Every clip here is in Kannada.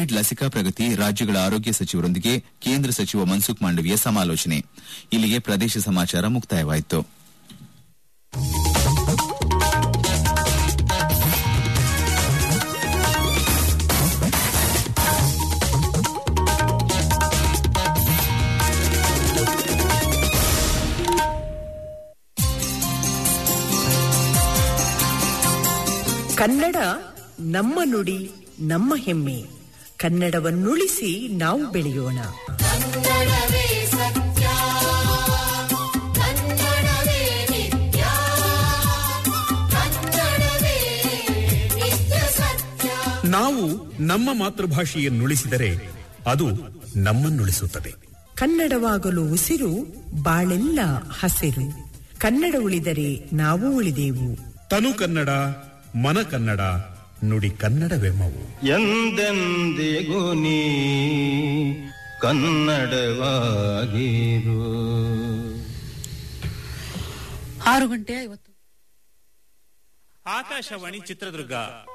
ಕೋವಿಡ್ ಲಸಿಕಾ ಪ್ರಗತಿ ರಾಜ್ಯಗಳ ಆರೋಗ್ಯ ಸಚಿವರೊಂದಿಗೆ ಕೇಂದ್ರ ಸಚಿವ ಮನ್ಸುಖ್ ಮಾಂಡವೀಯ ಸಮಾಲೋಚನೆ ಇಲ್ಲಿಗೆ ಪ್ರದೇಶ ಸಮಾಚಾರ ಮುಕ್ತಾಯವಾಯಿತು ಕನ್ನಡ ನಮ್ಮ ನುಡಿ ನಮ್ಮ ಹೆಮ್ಮೆ ಕನ್ನಡವನ್ನುಳಿಸಿ ನಾವು ಬೆಳೆಯೋಣ ಕನ್ನಡವೇ ಸತ್ಯ ಕನ್ನಡವೇ ನಿತ್ಯ ಕನ್ನಡವೇ ನಿತ್ಯ ಸತ್ಯ ನಾವು ನಮ್ಮ ಮಾತೃಭಾಷೆಯನ್ನುಳಿಸಿದರೆ ಅದು ನಮ್ಮನ್ನುಳಿಸುತ್ತದೆ ಕನ್ನಡವಾಗಲು ಉಸಿರು ಬಾಳೆಲ್ಲ ಹಸಿರು ಕನ್ನಡ ಉಳಿದರೆ ನಾವು ಉಳಿದೆವು ತನು ಕನ್ನಡ ಮನ ಕನ್ನಡ ನುಡಿ ಕನ್ನಡವೆಮ್ಮವು ಎಂದೆಂದಿಗೂ ನೀ ಕನ್ನಡವಾಗಿರು ಆರು ಗಂಟೆ ಐವತ್ತು ಆಕಾಶವಾಣಿ ಚಿತ್ರದುರ್ಗ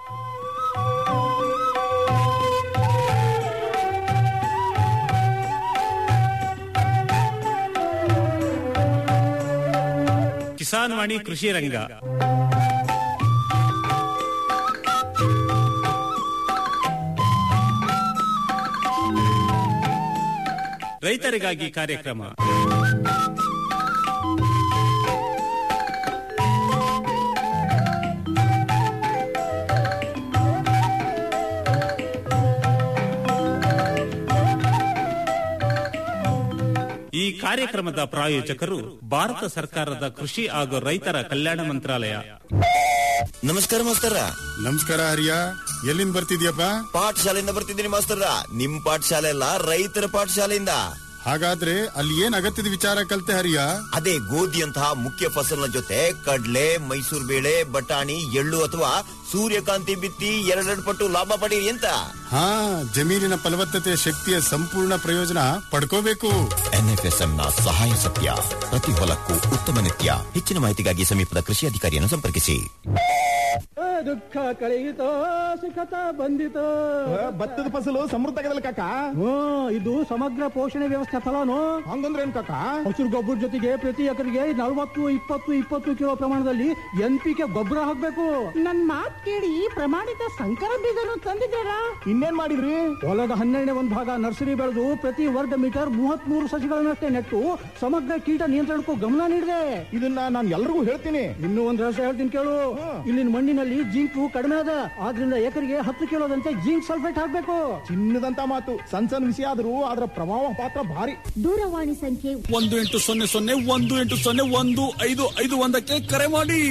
ಕಿಸಾನ್ ವಾಣಿ ಕೃಷಿ ರಂಗ ರೈತರಿಗಾಗಿ ಕಾರ್ಯಕ್ರಮ ಈ ಕಾರ್ಯಕ್ರಮದ ಪ್ರಾಯೋಜಕರು ಭಾರತ ಸರ್ಕಾರದ ಕೃಷಿ ಹಾಗೂ ರೈತರ ಕಲ್ಯಾಣ ಮಂತ್ರಾಲಯ ನಮಸ್ಕಾರ ಮಾಸ್ತರ ನಮಸ್ಕಾರ ಹರಿಯ ಎಲ್ಲಿಂದ ಬರ್ತಿದ್ಯಪ್ಪ ಪಾಠಶಾಲೆಯಿಂದ ಬರ್ತಿದ್ದೀನಿ ಮಾಸ್ತರ ನಿಮ್ ಪಾಠಶಾಲೆ ಅಲ್ಲ ರೈತರ ಪಾಠಶಾಲೆಯಿಂದ ಹಾಗಾದ್ರೆ ಅಲ್ಲಿ ಏನ್ ಅಗತ್ಯದ ವಿಚಾರ ಕಲ್ತೆ ಹರಿಯ ಅದೇ ಗೋಧಿಯಂತಹ ಮುಖ್ಯ ಫಸಲಿನ ಜೊತೆ ಕಡ್ಲೆ ಮೈಸೂರು ಬೇಳೆ ಬಟಾಣಿ ಎಳ್ಳು ಅಥವಾ ಸೂರ್ಯಕಾಂತಿ ಬಿತ್ತಿ ಎರಡೆರಡು ಪಟ್ಟು ಲಾಭ ಪಡೀರಿ ಅಂತ ಹಾ ಜಮೀನಿನ ಫಲವತ್ತತೆ ಶಕ್ತಿಯ ಸಂಪೂರ್ಣ ಪ್ರಯೋಜನ ಪಡ್ಕೋಬೇಕು ಎನ್ಎಫ್ಎಸ್ಎಂ ನ ಸಹಾಯ ಸತ್ಯ ಪ್ರತಿ ಹೊಲಕ್ಕೂ ಉತ್ತಮ ನಿತ್ಯ ಹೆಚ್ಚಿನ ಮಾಹಿತಿಗಾಗಿ ಸಮೀಪದ ಕೃಷಿ ಅಧಿಕಾರಿಯನ್ನು ಸಂಪರ್ಕಿಸಿ ದುಃಖ ಕಳೆಯಿತೋ ಸುಖತ ಬಂದಿತೋ ಭತ್ತದ ಫಸಲು ಸಮೃದ್ಧ ಆಗದಲ್ಲ ಕಾಕ ಹ್ಮ್ ಇದು ಸಮಗ್ರ ಪೋಷಣೆ ವ್ಯವಸ್ಥೆ ಫಲಾನು ಹಂಗಂದ್ರೆ ಏನ್ ಕಾಕ ಹಸಿರು ಗೊಬ್ಬರ ಜೊತೆಗೆ ಪ್ರತಿ ಎಕರೆಗೆ ನಲವತ್ತು ಇಪ್ಪತ್ತು ಇಪ್ಪತ್ತು ಕಿಲೋ ಪ್ರಮಾಣದಲ್ಲಿ ಎನ್ ಪಿ ಕೆ ಗೊಬ್ಬರ ಹಾಕ್ಬೇಕು ನನ್ ಮಾತ್ ಕೇಳಿ ಪ್ರಮಾಣಿತ ಸಂಕರ ಬೀಜನು ತಂದಿದ್ದೀರಾ ಇನ್ನೇನ್ ಮಾಡಿದ್ರಿ ಹೊಲದ ಹನ್ನೆರಡನೇ ಒಂದು ಭಾಗ ನರ್ಸರಿ ಬೆಳೆದು ಪ್ರತಿ ವರ್ಗ ಮೀಟರ್ ಮೂವತ್ತ್ ಮೂರು ಸಸಿಗಳನ್ನಷ್ಟೇ ನೆಟ್ಟು ಸಮಗ್ರ ಕೀಟ ನಿಯಂತ್ರಣಕ್ಕೂ ಗಮನ ನೀಡಿದೆ ಇದನ್ನ ನಾನು ಎಲ್ರಿಗೂ ಹೇಳ್ತೀನಿ ಇನ್ನೂ ಒಂದ್ ರಹಸ್ಯ ಹೇಳ್ತೀನಿ ಕೇಳು ಇಲ್ಲಿನ ಮಣ್ಣಿನಲ್ಲಿ ಜಿಂಕು ಕಡಿಮೆ ಅದ ಆದ್ರಿಂದ ಎಕರೆಗೆ ಹತ್ತು ಕಿಲೋದಂತೆ ಜಿಂಕ್ ಸಲ್ಫೇಟ್ ಹಾಕ್ಬೇಕು ಚಿನ್ನದಂತ ಮಾತು ಸಣ್ಣ ಸಣ್ಣ ವಿಷಯ ಆದ್ರೂ ಅದರ ಪ್ರಭಾವ ಪಾತ್ರ ಭಾರಿ ದೂರವಾಣಿ ಸಂಖ್ಯೆ ಒಂದು ಎಂಟು ಸೊನ್ನೆ ಸೊನ್ನೆ ಒಂದು ಎಂಟು ಸೊನ್ನೆ ಒಂದು ಐದು ಐದು ಒಂದಕ್ಕೆ ಕರೆ ಮಾಡಿ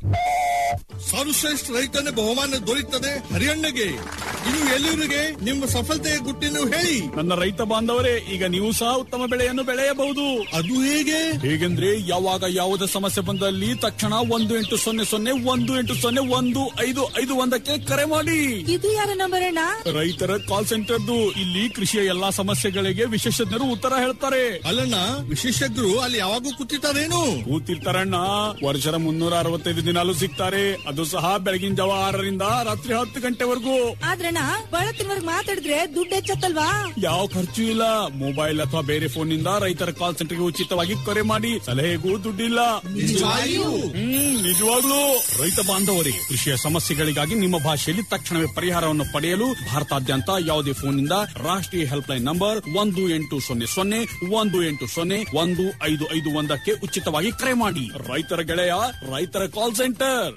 ಸರ್ವಶ್ರೇಷ್ಠ ರೈತನ ಬಹುಮಾನ ದೊರೆಯುತ್ತದೆ ಹರಿಯಣ್ಣಗೆ ಇದು ಎಲ್ಲಿವರಿಗೆ ನಿಮ್ಮ ಸಫಲತೆಯ ಗುಟ್ಟಿನ ಹೇಳಿ ನನ್ನ ರೈತ ಬಾಂಧವರೇ ಈಗ ನೀವು ಸಹ ಉತ್ತಮ ಬೆಳೆಯನ್ನು ಬೆಳೆಯಬಹುದು ಅದು ಹೇಗೆ ಹೇಗೆಂದ್ರೆ ಯಾವಾಗ ಯಾವುದೇ ಸಮಸ್ಯೆ ಬಂದಲ್ಲಿ ತಕ್ಷಣ ಒಂದು ಎಂಟು ಸೊನ್ನೆ ಸೊನ್ನೆ ಒಂದು ಎಂಟು ಸೊನ್ನೆ ಒಂದು ಐದು ಐದು ಒಂದಕ್ಕೆ ಕರೆ ಮಾಡಿ ಇದು ಯಾರ ನಂಬರ್ ಅಣ್ಣ ರೈತರ ಕಾಲ್ ಸೆಂಟರ್ದು ಇಲ್ಲಿ ಕೃಷಿಯ ಎಲ್ಲಾ ಸಮಸ್ಯೆಗಳಿಗೆ ವಿಶೇಷಜ್ಞರು ಉತ್ತರ ಹೇಳ್ತಾರೆ ಅಲ್ಲಣ್ಣ ವಿಶೇಷಜ್ಞರು ಅಲ್ಲಿ ಯಾವಾಗೂ ಕೂತಿರ್ತಾರೇನು ಕೂತಿರ್ತಾರಣ್ಣ ವರ್ಷದ ಮುನ್ನೂರ ಅರವತ್ತೈದು ದಿನಾಲು ಸಿಗ್ತಾರೆ ಅದು ಸಹ ಬೆಳಗಿನ ಜಾವ ಆರರಿಂದ ರಾತ್ರಿ ಹತ್ತು ಗಂಟೆವರೆಗೂ ಆದ್ರಣ್ಣ ಬಳತ್ತಿನವರ್ಗ್ ಮಾತಾಡಿದ್ರೆ ದುಡ್ಡು ಹೆಚ್ಚತ್ತಲ್ವಾ ಯಾವ ಖರ್ಚು ಇಲ್ಲ ಮೊಬೈಲ್ ಅಥವಾ ಬೇರೆ ಫೋನ್ ನಿಂದ ರೈತರ ಕಾಲ್ ಸೆಂಟರ್ಗೆ ಉಚಿತವಾಗಿ ಕರೆ ಮಾಡಿ ಸಲಹೆಗೂ ದುಡ್ಡಿಲ್ಲ ನಿಜವಾಗಿಯೂ? ಹ್ಮ್ ನಿಜವಾಗ್ಲೂ ರೈತ ಬಾಂಧವರಿಗೆ ಕೃಷಿಯ ಸಮಸ್ಯೆಗಳಿಗಾಗಿ ನಿಮ್ಮ ಭಾಷೆಯಲ್ಲಿ ತಕ್ಷಣವೇ ಪರಿಹಾರವನ್ನು ಪಡೆಯಲು ಭಾರತಾದ್ಯಂತ ಯಾವುದೇ ಫೋನ್ ನಿಂದ ರಾಷ್ಟ್ರೀಯ ಹೆಲ್ಪ್ ಲೈನ್ ನಂಬರ್ ಒಂದು ಎಂಟು ಸೊನ್ನೆ ಸೊನ್ನೆ ಒಂದು ಎಂಟು ಸೊನ್ನೆ ಒಂದು ಐದು ಐದು ಒಂದಕ್ಕೆ ಉಚಿತವಾಗಿ ಕರೆ ಮಾಡಿ ರೈತರ ಗೆಳೆಯ ರೈತರ ಕಾಲ್ ಸೆಂಟರ್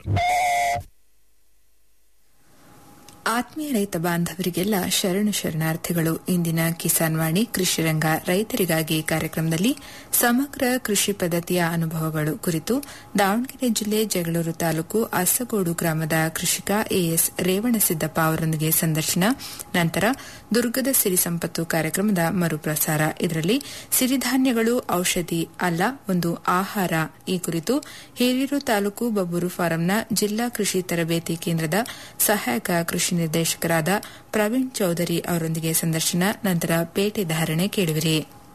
ಆತ್ಮೀಯ ರೈತ ಬಾಂಧವರಿಗೆಲ್ಲ ಶರಣು ಶರಣಾರ್ಥಿಗಳು ಇಂದಿನ ಕಿಸಾನ್ ವಾಣಿ ಕೃಷಿ ರಂಗ ರೈತರಿಗಾಗಿ ಕಾರ್ಯಕ್ರಮದಲ್ಲಿ ಸಮಗ್ರ ಕೃಷಿ ಪದ್ಧತಿಯ ಅನುಭವಗಳು ಕುರಿತು ದಾವಣಗೆರೆ ಜಿಲ್ಲೆ ಜಗಳೂರು ತಾಲೂಕು ಅಸಗೋಡು ಗ್ರಾಮದ ಕೃಷಿಕ ಎಎಸ್ ರೇವಣಸಿದ್ದಪ್ಪ ಅವರೊಂದಿಗೆ ಸಂದರ್ಶನ ನಂತರ ದುರ್ಗದ ಸಿರಿ ಸಂಪತ್ತು ಕಾರ್ಯಕ್ರಮದ ಮರುಪ್ರಸಾರ ಇದರಲ್ಲಿ ಸಿರಿಧಾನ್ಯಗಳು ಔಷಧಿ ಅಲ್ಲ ಒಂದು ಆಹಾರ ಈ ಕುರಿತು ಹಿರಿಯೂರು ತಾಲೂಕು ಬಬ್ಬೂರು ಫಾರಂನ ಜಿಲ್ಲಾ ಕೃಷಿ ತರಬೇತಿ ಕೇಂದ್ರದ ಸಹಾಯಕ ಕೃಷಿ ನಿರ್ದೇಶಕರಾದ ಪ್ರವೀಣ್ ಚೌಧರಿ ಅವರೊಂದಿಗೆ ಸಂದರ್ಶನ ನಂತರ ಪೇಟೆ ಧಾರಣೆ ಕೇಳುವಿರಿ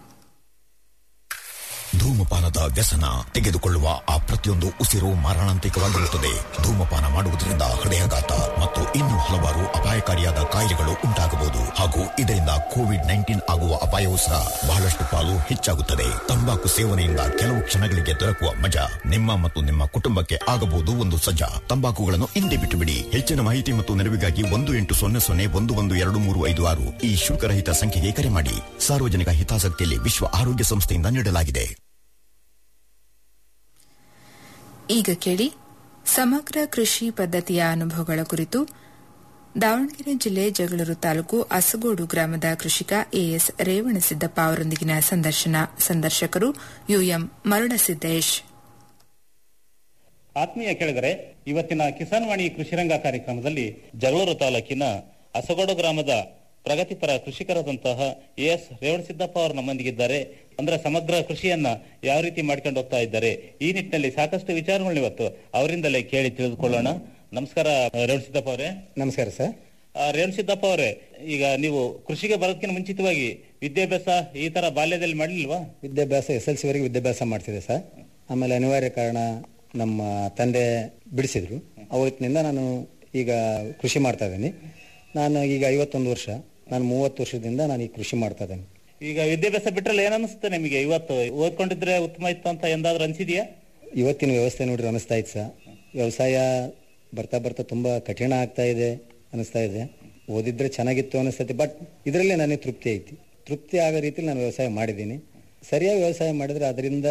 ಧೂಮಪಾನದ ವ್ಯಸನ ತೆಗೆದುಕೊಳ್ಳುವ ಆ ಪ್ರತಿಯೊಂದು ಉಸಿರು ಮಾರಣಾಂತಿಕವಾಗಿರುತ್ತದೆ ಧೂಮಪಾನ ಮಾಡುವುದರಿಂದ ಹೃದಯಾಘಾತ ಮತ್ತು ಇನ್ನೂ ಹಲವಾರು ಅಪಾಯಕಾರಿಯಾದ ಕಾಯಿಲೆಗಳು ಉಂಟಾಗಬಹುದು ಹಾಗೂ ಇದರಿಂದ ಕೋವಿಡ್ ನೈನ್ಟೀನ್ ಆಗುವ ಅಪಾಯವೂ ಸಹ ಬಹಳಷ್ಟು ಪಾಲು ಹೆಚ್ಚಾಗುತ್ತದೆ ತಂಬಾಕು ಸೇವನೆಯಿಂದ ಕೆಲವು ಕ್ಷಣಗಳಿಗೆ ದೊರಕುವ ಮಜಾ ನಿಮ್ಮ ಮತ್ತು ನಿಮ್ಮ ಕುಟುಂಬಕ್ಕೆ ಆಗಬಹುದು ಒಂದು ಸಜ್ಜಾ ತಂಬಾಕುಗಳನ್ನು ಹಿಂದೆ ಬಿಟ್ಟು ಬಿಡಿ ಹೆಚ್ಚಿನ ಮಾಹಿತಿ ಮತ್ತು ನೆರವಿಗಾಗಿ ಒಂದು ಎಂಟು ಸೊನ್ನೆ ಸೊನ್ನೆ ಒಂದು ಒಂದು ಎರಡು ಮೂರು ಐದು ಆರು ಈ ಶುಲ್ಕರಹಿತ ಸಂಖ್ಯೆಗೆ ಕರೆ ಮಾಡಿ ಸಾರ್ವಜನಿಕ ಹಿತಾಸಕ್ತಿಯಲ್ಲಿ ವಿಶ್ವ ಆರೋಗ್ಯ ಸಂಸ್ಥೆಯಿಂದ ನೀಡಲಾಗಿದೆ ಈಗ ಕೇಳಿ ಸಮಗ್ರ ಕೃಷಿ ಪದ್ಧತಿಯ ಅನುಭವಗಳ ಕುರಿತು ದಾವಣಗೆರೆ ಜಿಲ್ಲೆ ಜಗಳೂರು ತಾಲೂಕು ಅಸಗೋಡು ಗ್ರಾಮದ ಕೃಷಿಕ ಎಎಸ್ ರೇವಣಸಿದ್ದಪ್ಪ ಅವರೊಂದಿಗಿನ ಸಂದರ್ಶನ ಸಂದರ್ಶಕರು ಯುಎಂ ಮರುಳಸಿದ್ದೇಶ್ ಆತ್ಮೀಯ ಕೆಳಗರೆ ಇವತ್ತಿನ ಕಿಸಾನ್ ವಾಣಿ ಕೃಷಿರಂಗ ಕಾರ್ಯಕ್ರಮದಲ್ಲಿ ಜಗಳೂರು ತಾಲೂಕಿನ ಅಸಗೋಡು ಗ್ರಾಮದ ಪ್ರಗತಿಪರ ಕೃಷಿಕರಾದಂತಹ ಎಸ್ ರೇವಣಸಿದ್ದಪ್ಪ ಅವರು ನಮ್ಮೊಂದಿಗಿದ್ದಾರೆ ಅಂದ್ರೆ ಸಮಗ್ರ ಕೃಷಿಯನ್ನ ಯಾವ ರೀತಿ ಮಾಡ್ಕೊಂಡು ಹೋಗ್ತಾ ಇದ್ದಾರೆ ಈ ನಿಟ್ಟಿನಲ್ಲಿ ಸಾಕಷ್ಟು ವಿಚಾರಗಳನ್ನ ಇವತ್ತು ಅವರಿಂದಲೇ ಕೇಳಿ ತಿಳಿದುಕೊಳ್ಳೋಣ ನಮಸ್ಕಾರ ರೇವಣಸಿದ್ದಪ್ಪ ಅವರೇ ನಮಸ್ಕಾರ ಸರ್ ರೇವಣಸಿದ್ದಪ್ಪ ಅವರೇ ಈಗ ನೀವು ಕೃಷಿಗೆ ಬರೋದಕ್ಕಿಂತ ಮುಂಚಿತವಾಗಿ ವಿದ್ಯಾಭ್ಯಾಸ ಈ ತರ ಬಾಲ್ಯದಲ್ಲಿ ಮಾಡ್ಲಿಲ್ವಾ ವಿದ್ಯಾಭ್ಯಾಸ ಎಸ್ ಎಲ್ ಸಿ ವರೆಗೆ ವಿದ್ಯಾಭ್ಯಾಸ ಮಾಡ್ತಿದ್ದೆ ಸರ್ ಆಮೇಲೆ ಅನಿವಾರ್ಯ ಕಾರಣ ನಮ್ಮ ತಂದೆ ಬಿಡಿಸಿದ್ರು ಅವತ್ತಿನಿಂದ ನಾನು ಈಗ ಕೃಷಿ ಮಾಡ್ತಾ ಇದ್ದೀನಿ ನಾನು ಈಗ ಐವತ್ತೊಂದು ವರ್ಷ ನಾನು ಮೂವತ್ತು ವರ್ಷದಿಂದ ನಾನು ಈ ಕೃಷಿ ಮಾಡ್ತಾ ಇದ್ದೇನೆ ಈಗ ವಿದ್ಯಾಭ್ಯಾಸ ಬಿಟ್ರಲ್ಲ ಏನ್ ಅನಿಸುತ್ತೆ ನಿಮಗೆ ಇವತ್ತು ಓದ್ಕೊಂಡಿದ್ರೆ ಉತ್ತಮ ಇತ್ತು ಅಂತ ಎಂದಾದ್ರೂ ಅನ್ಸಿದ್ಯಾ ಇವತ್ತಿನ ವ್ಯವಸ್ಥೆ ನೋಡ್ರಿ ಅನಿಸ್ತಾ ಇತ್ತು ಸರ್ ವ್ಯವಸಾಯ ಬರ್ತಾ ಬರ್ತಾ ತುಂಬಾ ಕಠಿಣ ಆಗ್ತಾ ಇದೆ ಅನಿಸ್ತಾ ಇದೆ ಓದಿದ್ರೆ ಚೆನ್ನಾಗಿತ್ತು ಅನಿಸ್ತೈತಿ ಬಟ್ ಇದರಲ್ಲೇ ನನಗೆ ತೃಪ್ತಿ ಐತಿ ತೃಪ್ತಿ ಆಗೋ ರೀತಿಲಿ ನಾನು ವ್ಯವಸಾಯ ಮಾಡಿದ್ದೀನಿ ಸರಿಯಾಗಿ ವ್ಯವಸಾಯ ಮಾಡಿದ್ರೆ ಅದರಿಂದ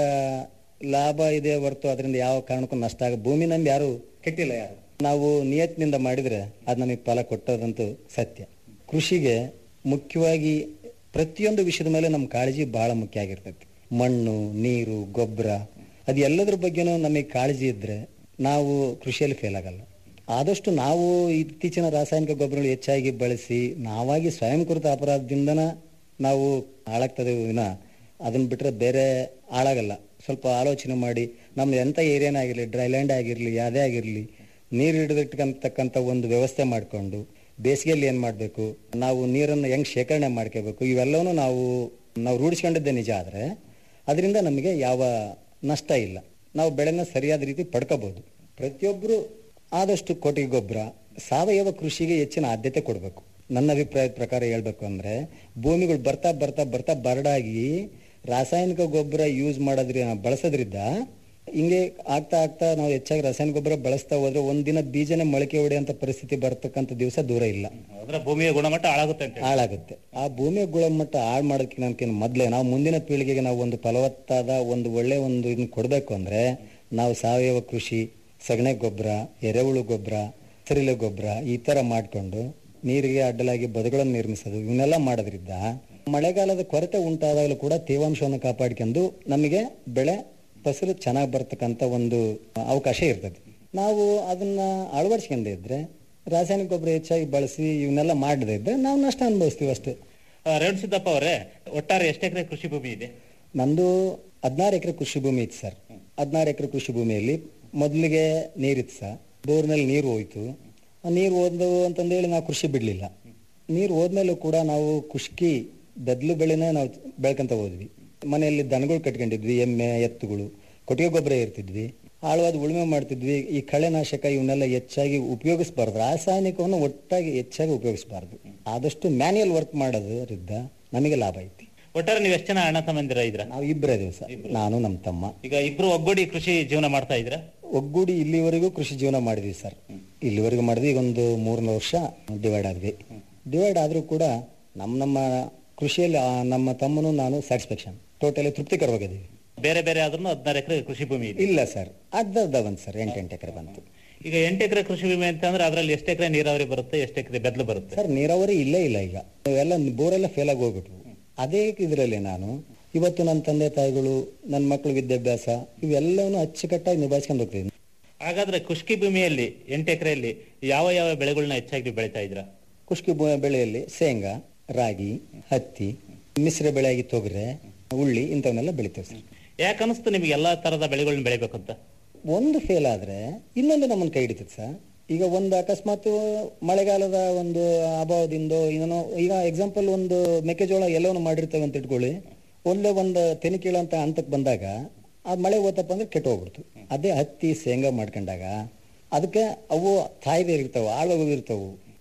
ಲಾಭ ಇದೆ ಹೊರತು ಅದರಿಂದ ಯಾವ ಕಾರಣಕ್ಕೂ ನಷ್ಟ ಆಗ ಭೂಮಿ ನಮ್ಗೆ ಯಾರು ಕೆಟ್ಟಿಲ್ಲ ಯಾರು ನಾವು ನಿಯತ್ನಿಂದ ಮಾಡಿದ್ರೆ ಅದು ನಮಗೆ ಫಲ ಕೊಟ್ಟದಂತೂ ಸತ್ಯ ಕೃಷಿಗೆ ಮುಖ್ಯವಾಗಿ ಪ್ರತಿಯೊಂದು ವಿಷಯದ ಮೇಲೆ ನಮ್ಮ ಕಾಳಜಿ ಬಹಳ ಮುಖ್ಯ ಆಗಿರ್ತೈತಿ ಮಣ್ಣು ನೀರು ಗೊಬ್ಬರ ಅದು ಎಲ್ಲದ್ರ ಬಗ್ಗೆನೂ ನಮಗೆ ಕಾಳಜಿ ಇದ್ರೆ ನಾವು ಕೃಷಿಯಲ್ಲಿ ಫೇಲ್ ಆಗಲ್ಲ ಆದಷ್ಟು ನಾವು ಇತ್ತೀಚಿನ ರಾಸಾಯನಿಕ ಗೊಬ್ಬರಗಳು ಹೆಚ್ಚಾಗಿ ಬಳಸಿ ನಾವಾಗಿ ಸ್ವಯಂಕೃತ ಅಪರಾಧದಿಂದನ ನಾವು ಹಾಳಾಗ್ತದೆ ವಿನ ಅದನ್ನ ಬಿಟ್ರೆ ಬೇರೆ ಹಾಳಾಗಲ್ಲ ಸ್ವಲ್ಪ ಆಲೋಚನೆ ಮಾಡಿ ನಮ್ಮ ಎಂಥ ಏರಿಯಾನೇ ಆಗಿರಲಿ ಡ್ರೈಲ್ಯಾಂಡ್ ಆಗಿರಲಿ ಯಾವುದೇ ಆಗಿರಲಿ ನೀರು ಹಿಡಿದಿಟ್ಕೊಂತಕ್ಕಂಥ ಒಂದು ವ್ಯವಸ್ಥೆ ಮಾಡಿಕೊಂಡು ಬೇಸಿಗೆಯಲ್ಲಿ ಏನು ಮಾಡಬೇಕು ನಾವು ನೀರನ್ನು ಹೆಂಗ್ ಶೇಖರಣೆ ಮಾಡ್ಕೋಬೇಕು ಇವೆಲ್ಲವೂ ನಾವು ನಾವು ರೂಢಿಸ್ಕೊಂಡಿದ್ದೆ ನಿಜ ಆದರೆ ಅದರಿಂದ ನಮಗೆ ಯಾವ ನಷ್ಟ ಇಲ್ಲ ನಾವು ಬೆಳೆನ ಸರಿಯಾದ ರೀತಿ ಪಡ್ಕೋಬಹುದು ಪ್ರತಿಯೊಬ್ಬರು ಆದಷ್ಟು ಕೊಟ್ಟಿಗೆ ಗೊಬ್ಬರ ಸಾವಯವ ಕೃಷಿಗೆ ಹೆಚ್ಚಿನ ಆದ್ಯತೆ ಕೊಡಬೇಕು ನನ್ನ ಅಭಿಪ್ರಾಯದ ಪ್ರಕಾರ ಹೇಳ್ಬೇಕು ಅಂದ್ರೆ ಭೂಮಿಗಳು ಬರ್ತಾ ಬರ್ತಾ ಬರ್ತಾ ಬರಡಾಗಿ ರಾಸಾಯನಿಕ ಗೊಬ್ಬರ ಯೂಸ್ ಮಾಡೋದ್ರಿ ಬಳಸೋದ್ರಿಂದ ಹಿಂಗೆ ಆಗ್ತಾ ಆಗ್ತಾ ನಾವು ಹೆಚ್ಚಾಗಿ ರಾಸಾಯನಿಕ ಗೊಬ್ಬರ ಬಳಸ್ತಾ ಹೋದ್ರೆ ಒಂದಿನ ಬೀಜನೇ ಮೊಳಕೆ ಹೊಡೆಯಂತ ಪರಿಸ್ಥಿತಿ ಬರ್ತಕ್ಕಂಥ ದಿವಸ ದೂರ ಇಲ್ಲ ಅಂದ್ರೆ ಭೂಮಿಯ ಗುಣಮಟ್ಟ ಹಾಳಾಗುತ್ತೆ ಅಂತ ಹಾಳಾಗುತ್ತೆ ಆ ಭೂಮಿಯ ಗುಣಮಟ್ಟ ಹಾಳು ಮಾಡೋದಕ್ಕೆ ಮೊದಲೇ ನಾವು ಮುಂದಿನ ಪೀಳಿಗೆಗೆ ನಾವು ಒಂದು ಫಲವತ್ತಾದ ಒಂದು ಒಳ್ಳೆ ಒಂದು ಇದನ್ನ ಕೊಡಬೇಕು ಅಂದ್ರೆ ನಾವು ಸಾವಯವ ಕೃಷಿ ಸಗಣಿ ಗೊಬ್ಬರ ಎರೆಹುಳು ಗೊಬ್ಬರ ಹಸಿರಿಲೆ ಗೊಬ್ಬರ ಈ ತರ ಮಾಡ್ಕೊಂಡು ನೀರಿಗೆ ಅಡ್ಡಲಾಗಿ ಬದುಗಳನ್ನು ನಿರ್ಮಿಸೋದು ಇವನ್ನೆಲ್ಲ ಮಾಡೋದ್ರಿಂದ ಮಳೆಗಾಲದ ಕೊರತೆ ಉಂಟಾದಾಗಲೂ ಕೂಡ ತೇವಾಂಶವನ್ನು ಕಾಪಾಡ್ಕೊಂಡು ನಮಗೆ ಬೆಳೆ ಫಸಲು ಚೆನ್ನಾಗಿ ಬರ್ತಕ್ಕಂಥ ಒಂದು ಅವಕಾಶ ಇರ್ತದೆ ನಾವು ಅದನ್ನ ಅಳವಡಿಸ್ಕೊಂಡೇ ಇದ್ರೆ ರಾಸಾಯನಿಕ ಗೊಬ್ಬರ ಹೆಚ್ಚಾಗಿ ಬಳಸಿ ಇವನ್ನೆಲ್ಲ ಮಾಡದೇ ಇದ್ರೆ ನಾವು ನಷ್ಟ ಅನುಭವಿಸ್ತೀವಿ ಅಷ್ಟೇ ರೇಣು ಸಿದ್ದಪ್ಪ ಅವರೇ ಒಟ್ಟಾರೆ ಎಷ್ಟು ಎಕರೆ ಕೃಷಿ ಭೂಮಿ ಇದೆ ನಂದು ಹದಿನಾರು ಎಕರೆ ಕೃಷಿ ಭೂಮಿ ಇತ್ತು ಸರ್ ಹದಿನಾರು ಎಕರೆ ಕೃಷಿ ಭೂಮಿಯಲ್ಲಿ ಮೊದಲಿಗೆ ನೀರಿತ್ತು ಸರ್ ಬೋರ್ನಲ್ಲಿ ನೀರು ಹೋಯ್ತು ಆ ನೀರು ಹೋದವು ಅಂತಂದೇಳಿ ನಾವು ಕೃಷಿ ಬಿಡ್ಲಿಲ್ಲ ನೀರು ಹೋದ್ಮೇಲೂ ಕೂಡ ನಾವು ಕುಷ್ಕಿ ಬೆದ್ಲು ಬೆಳೆನೇ ನಾವು ಬೆಳ್ಕೊಂತ ಹೋದ್ವಿ ಮನೆಯಲ್ಲಿ ದನಗಳು ಕಟ್ಕೊಂಡಿದ್ವಿ ಎಮ್ಮೆ ಎತ್ತುಗಳು ಕೊಟ್ಟಿಗೆ ಗೊಬ್ಬರ ಇರ್ತಿದ್ವಿ ಆಳವಾದ ಉಳುಮೆ ಮಾಡ್ತಿದ್ವಿ ಈ ಕಳೆನಾಶಕ ಇವನ್ನೆಲ್ಲ ಹೆಚ್ಚಾಗಿ ಉಪಯೋಗಿಸಬಾರ್ದು ರಾಸಾಯನಿಕವನ್ನು ಒಟ್ಟಾಗಿ ಹೆಚ್ಚಾಗಿ ಉಪಯೋಗಿಸಬಾರ್ದು ಆದಷ್ಟು ಮ್ಯಾನ್ಯಲ್ ವರ್ಕ್ ಮಾಡೋದ್ರಿಂದ ನಮಗೆ ಲಾಭ ಐತಿ ಒಟ್ಟಾರೆ ನೀವು ಎಷ್ಟು ಜನ ಅಣ್ಣ ತಮ್ಮಂದಿರ ಇದ್ರ ನಾವು ಇಬ್ಬರೇ ದಿವಸ ನಾನು ನಮ್ಮ ತಮ್ಮ ಈಗ ಇಬ್ರು ಒಗ್ಗೂಡಿ ಕೃಷಿ ಜೀವನ ಮಾಡ್ತಾ ಇದ್ರ ಒಗ್ಗೂಡಿ ಇಲ್ಲಿವರೆಗೂ ಕೃಷಿ ಜೀವನ ಮಾಡಿದ್ವಿ ಸರ್ ಇಲ್ಲಿವರೆಗೂ ಮಾಡಿದ್ವಿ ಈಗ ಒಂದು ಮೂರ್ನಾಲ್ಕು ವರ್ಷ ಡಿವೈಡ್ ಆದ್ವಿ ಡಿವೈಡ್ ಆದ್ರೂ ಕೂಡ ನಮ್ಮ ನಮ್ಮ ಕೃಷಿಯಲ್ಲಿ ಆ, ನಮ್ಮ ತಮ್ಮನು ನಾನು ಸ್ಯಾಟಿಸ್ಫ್ಯಾಕ್ಷನ್ ಟೋಟಲಿ ತೃಪ್ತಿಕರವಾಗಿದ್ದೀವಿ ಬೇರೆ ಬೇರೆ ಆದ್ರೂ ಹದಿನಾರು ಎಕರೆ ಕೃಷಿ ಭೂಮಿ ಇದೆ ಇಲ್ಲ ಸರ್ ಅರ್ಧ ಅರ್ಧ ಬಂತು ಸರ್ ಎಂಟು ಎಂಟು ಎಕರೆ ಬಂತು ಈಗ ಎಂಟು ಎಕರೆ ಕೃಷಿ ಭೂಮಿ ಅಂತ ಅಂದ್ರೆ ಅದ್ರಲ್ಲಿ ಎಷ್ಟು ಎಕರೆ ನೀರಾವರಿ ಬರುತ್ತೆ ಎಷ್ಟು ಎಕರೆ ಬೆದ್ಲು ಬರುತ್ತೆ ಸರ್ ನೀರಾವರಿ ಇಲ್ಲೇ ಇಲ್ಲ ಈಗ ಎಲ್ಲ ಬೋರೆಲ್ಲ ಫೇಲ್ ಆಗಿ ಹೋಗ್ಬಿಟ್ವು ಅದೇ ಇದರಲ್ಲಿ ನಾನು ಇವತ್ತು ನನ್ನ ತಂದೆ ತಾಯಿಗಳು ನನ್ನ ಮಕ್ಕಳ ವಿದ್ಯಾಭ್ಯಾಸ ಇವೆಲ್ಲವನ್ನು ಅಚ್ಚುಕಟ್ಟಾಗಿ ನಿಭಾಯಿಸ್ಕೊಂಡು ಹೋಗ್ತಿದ್ದೀನಿ ಹಾಗಾದ್ರೆ ಕೃಷಿ ಭೂಮಿಯಲ್ಲಿ ಎಂಟು ಎಕರೆಯಲ್ಲಿ ಯಾವ ಯಾವ ಬೆಳೆಗಳನ್ನ ಹೆಚ್ಚಾಗಿ ನೀವು ಬೆಳಿತಾ ಇದ್ರ ಕುಷ್ಕಿ ಭೂ- ಬೆಳೆಯಲ್ಲಿ ಶೇಂಗಾ ರಾಗಿ ಹತ್ತಿ ಮಿಶ್ರ ಬೆಳೆಯಾಗಿ ತೊಗರೆ ಉಳ್ಳಿ ಇಂಥವನ್ನೆಲ್ಲ ಬೆಳಿತೇವೆ ಸರ್ ಯಾಕೆ ಅನಿಸ್ತು ನಿಮ್ಗೆ ಎಲ್ಲಾ ತರದ ಬೆಳೆಗಳನ್ನ ಬೆಳಿಬೇಕಂತ ಒಂದು ಫೇಲ್ ಆದ್ರೆ ಇನ್ನೊಂದು ನಮ್ಮನ್ನ ಕೈ ಹಿಡಿತದೆ ಸರ್ ಈಗ ಒಂದು ಅಕಸ್ಮಾತ್ ಮಳೆಗಾಲದ ಒಂದು ಅಭಾವದಿಂದ ಏನೋ ಈಗ ಎಕ್ಸಾಂಪಲ್ ಒಂದು ಮೆಕ್ಕೆಜೋಳ ಎಲ್ಲವನ್ನು ಮಾಡಿರ್ತೇವೆ ಅಂತ ಇಟ್ಕೊಳ್ಳಿ ಒಳ್ಳೆ ಒಂದು ತೆನಿಕೀಳ ಅಂತ ಹಂತಕ್ಕೆ ಬಂದಾಗ ಆ ಮಳೆ ಹೋತಪ್ಪ ಅಂದ್ರೆ ಕೆಟ್ಟು ಹೋಗ್ಬಿಡ್ತು ಅದೇ ಹತ್ತಿ ಶೇಂಗಾ ಮಾಡ್ಕೊಂಡಾಗ ಅದಕ್ಕೆ ಅವು ತಾಯ್ದೆ ಇರ್ತಾವೆ ಆಳೋಗಿರ್ತಾವು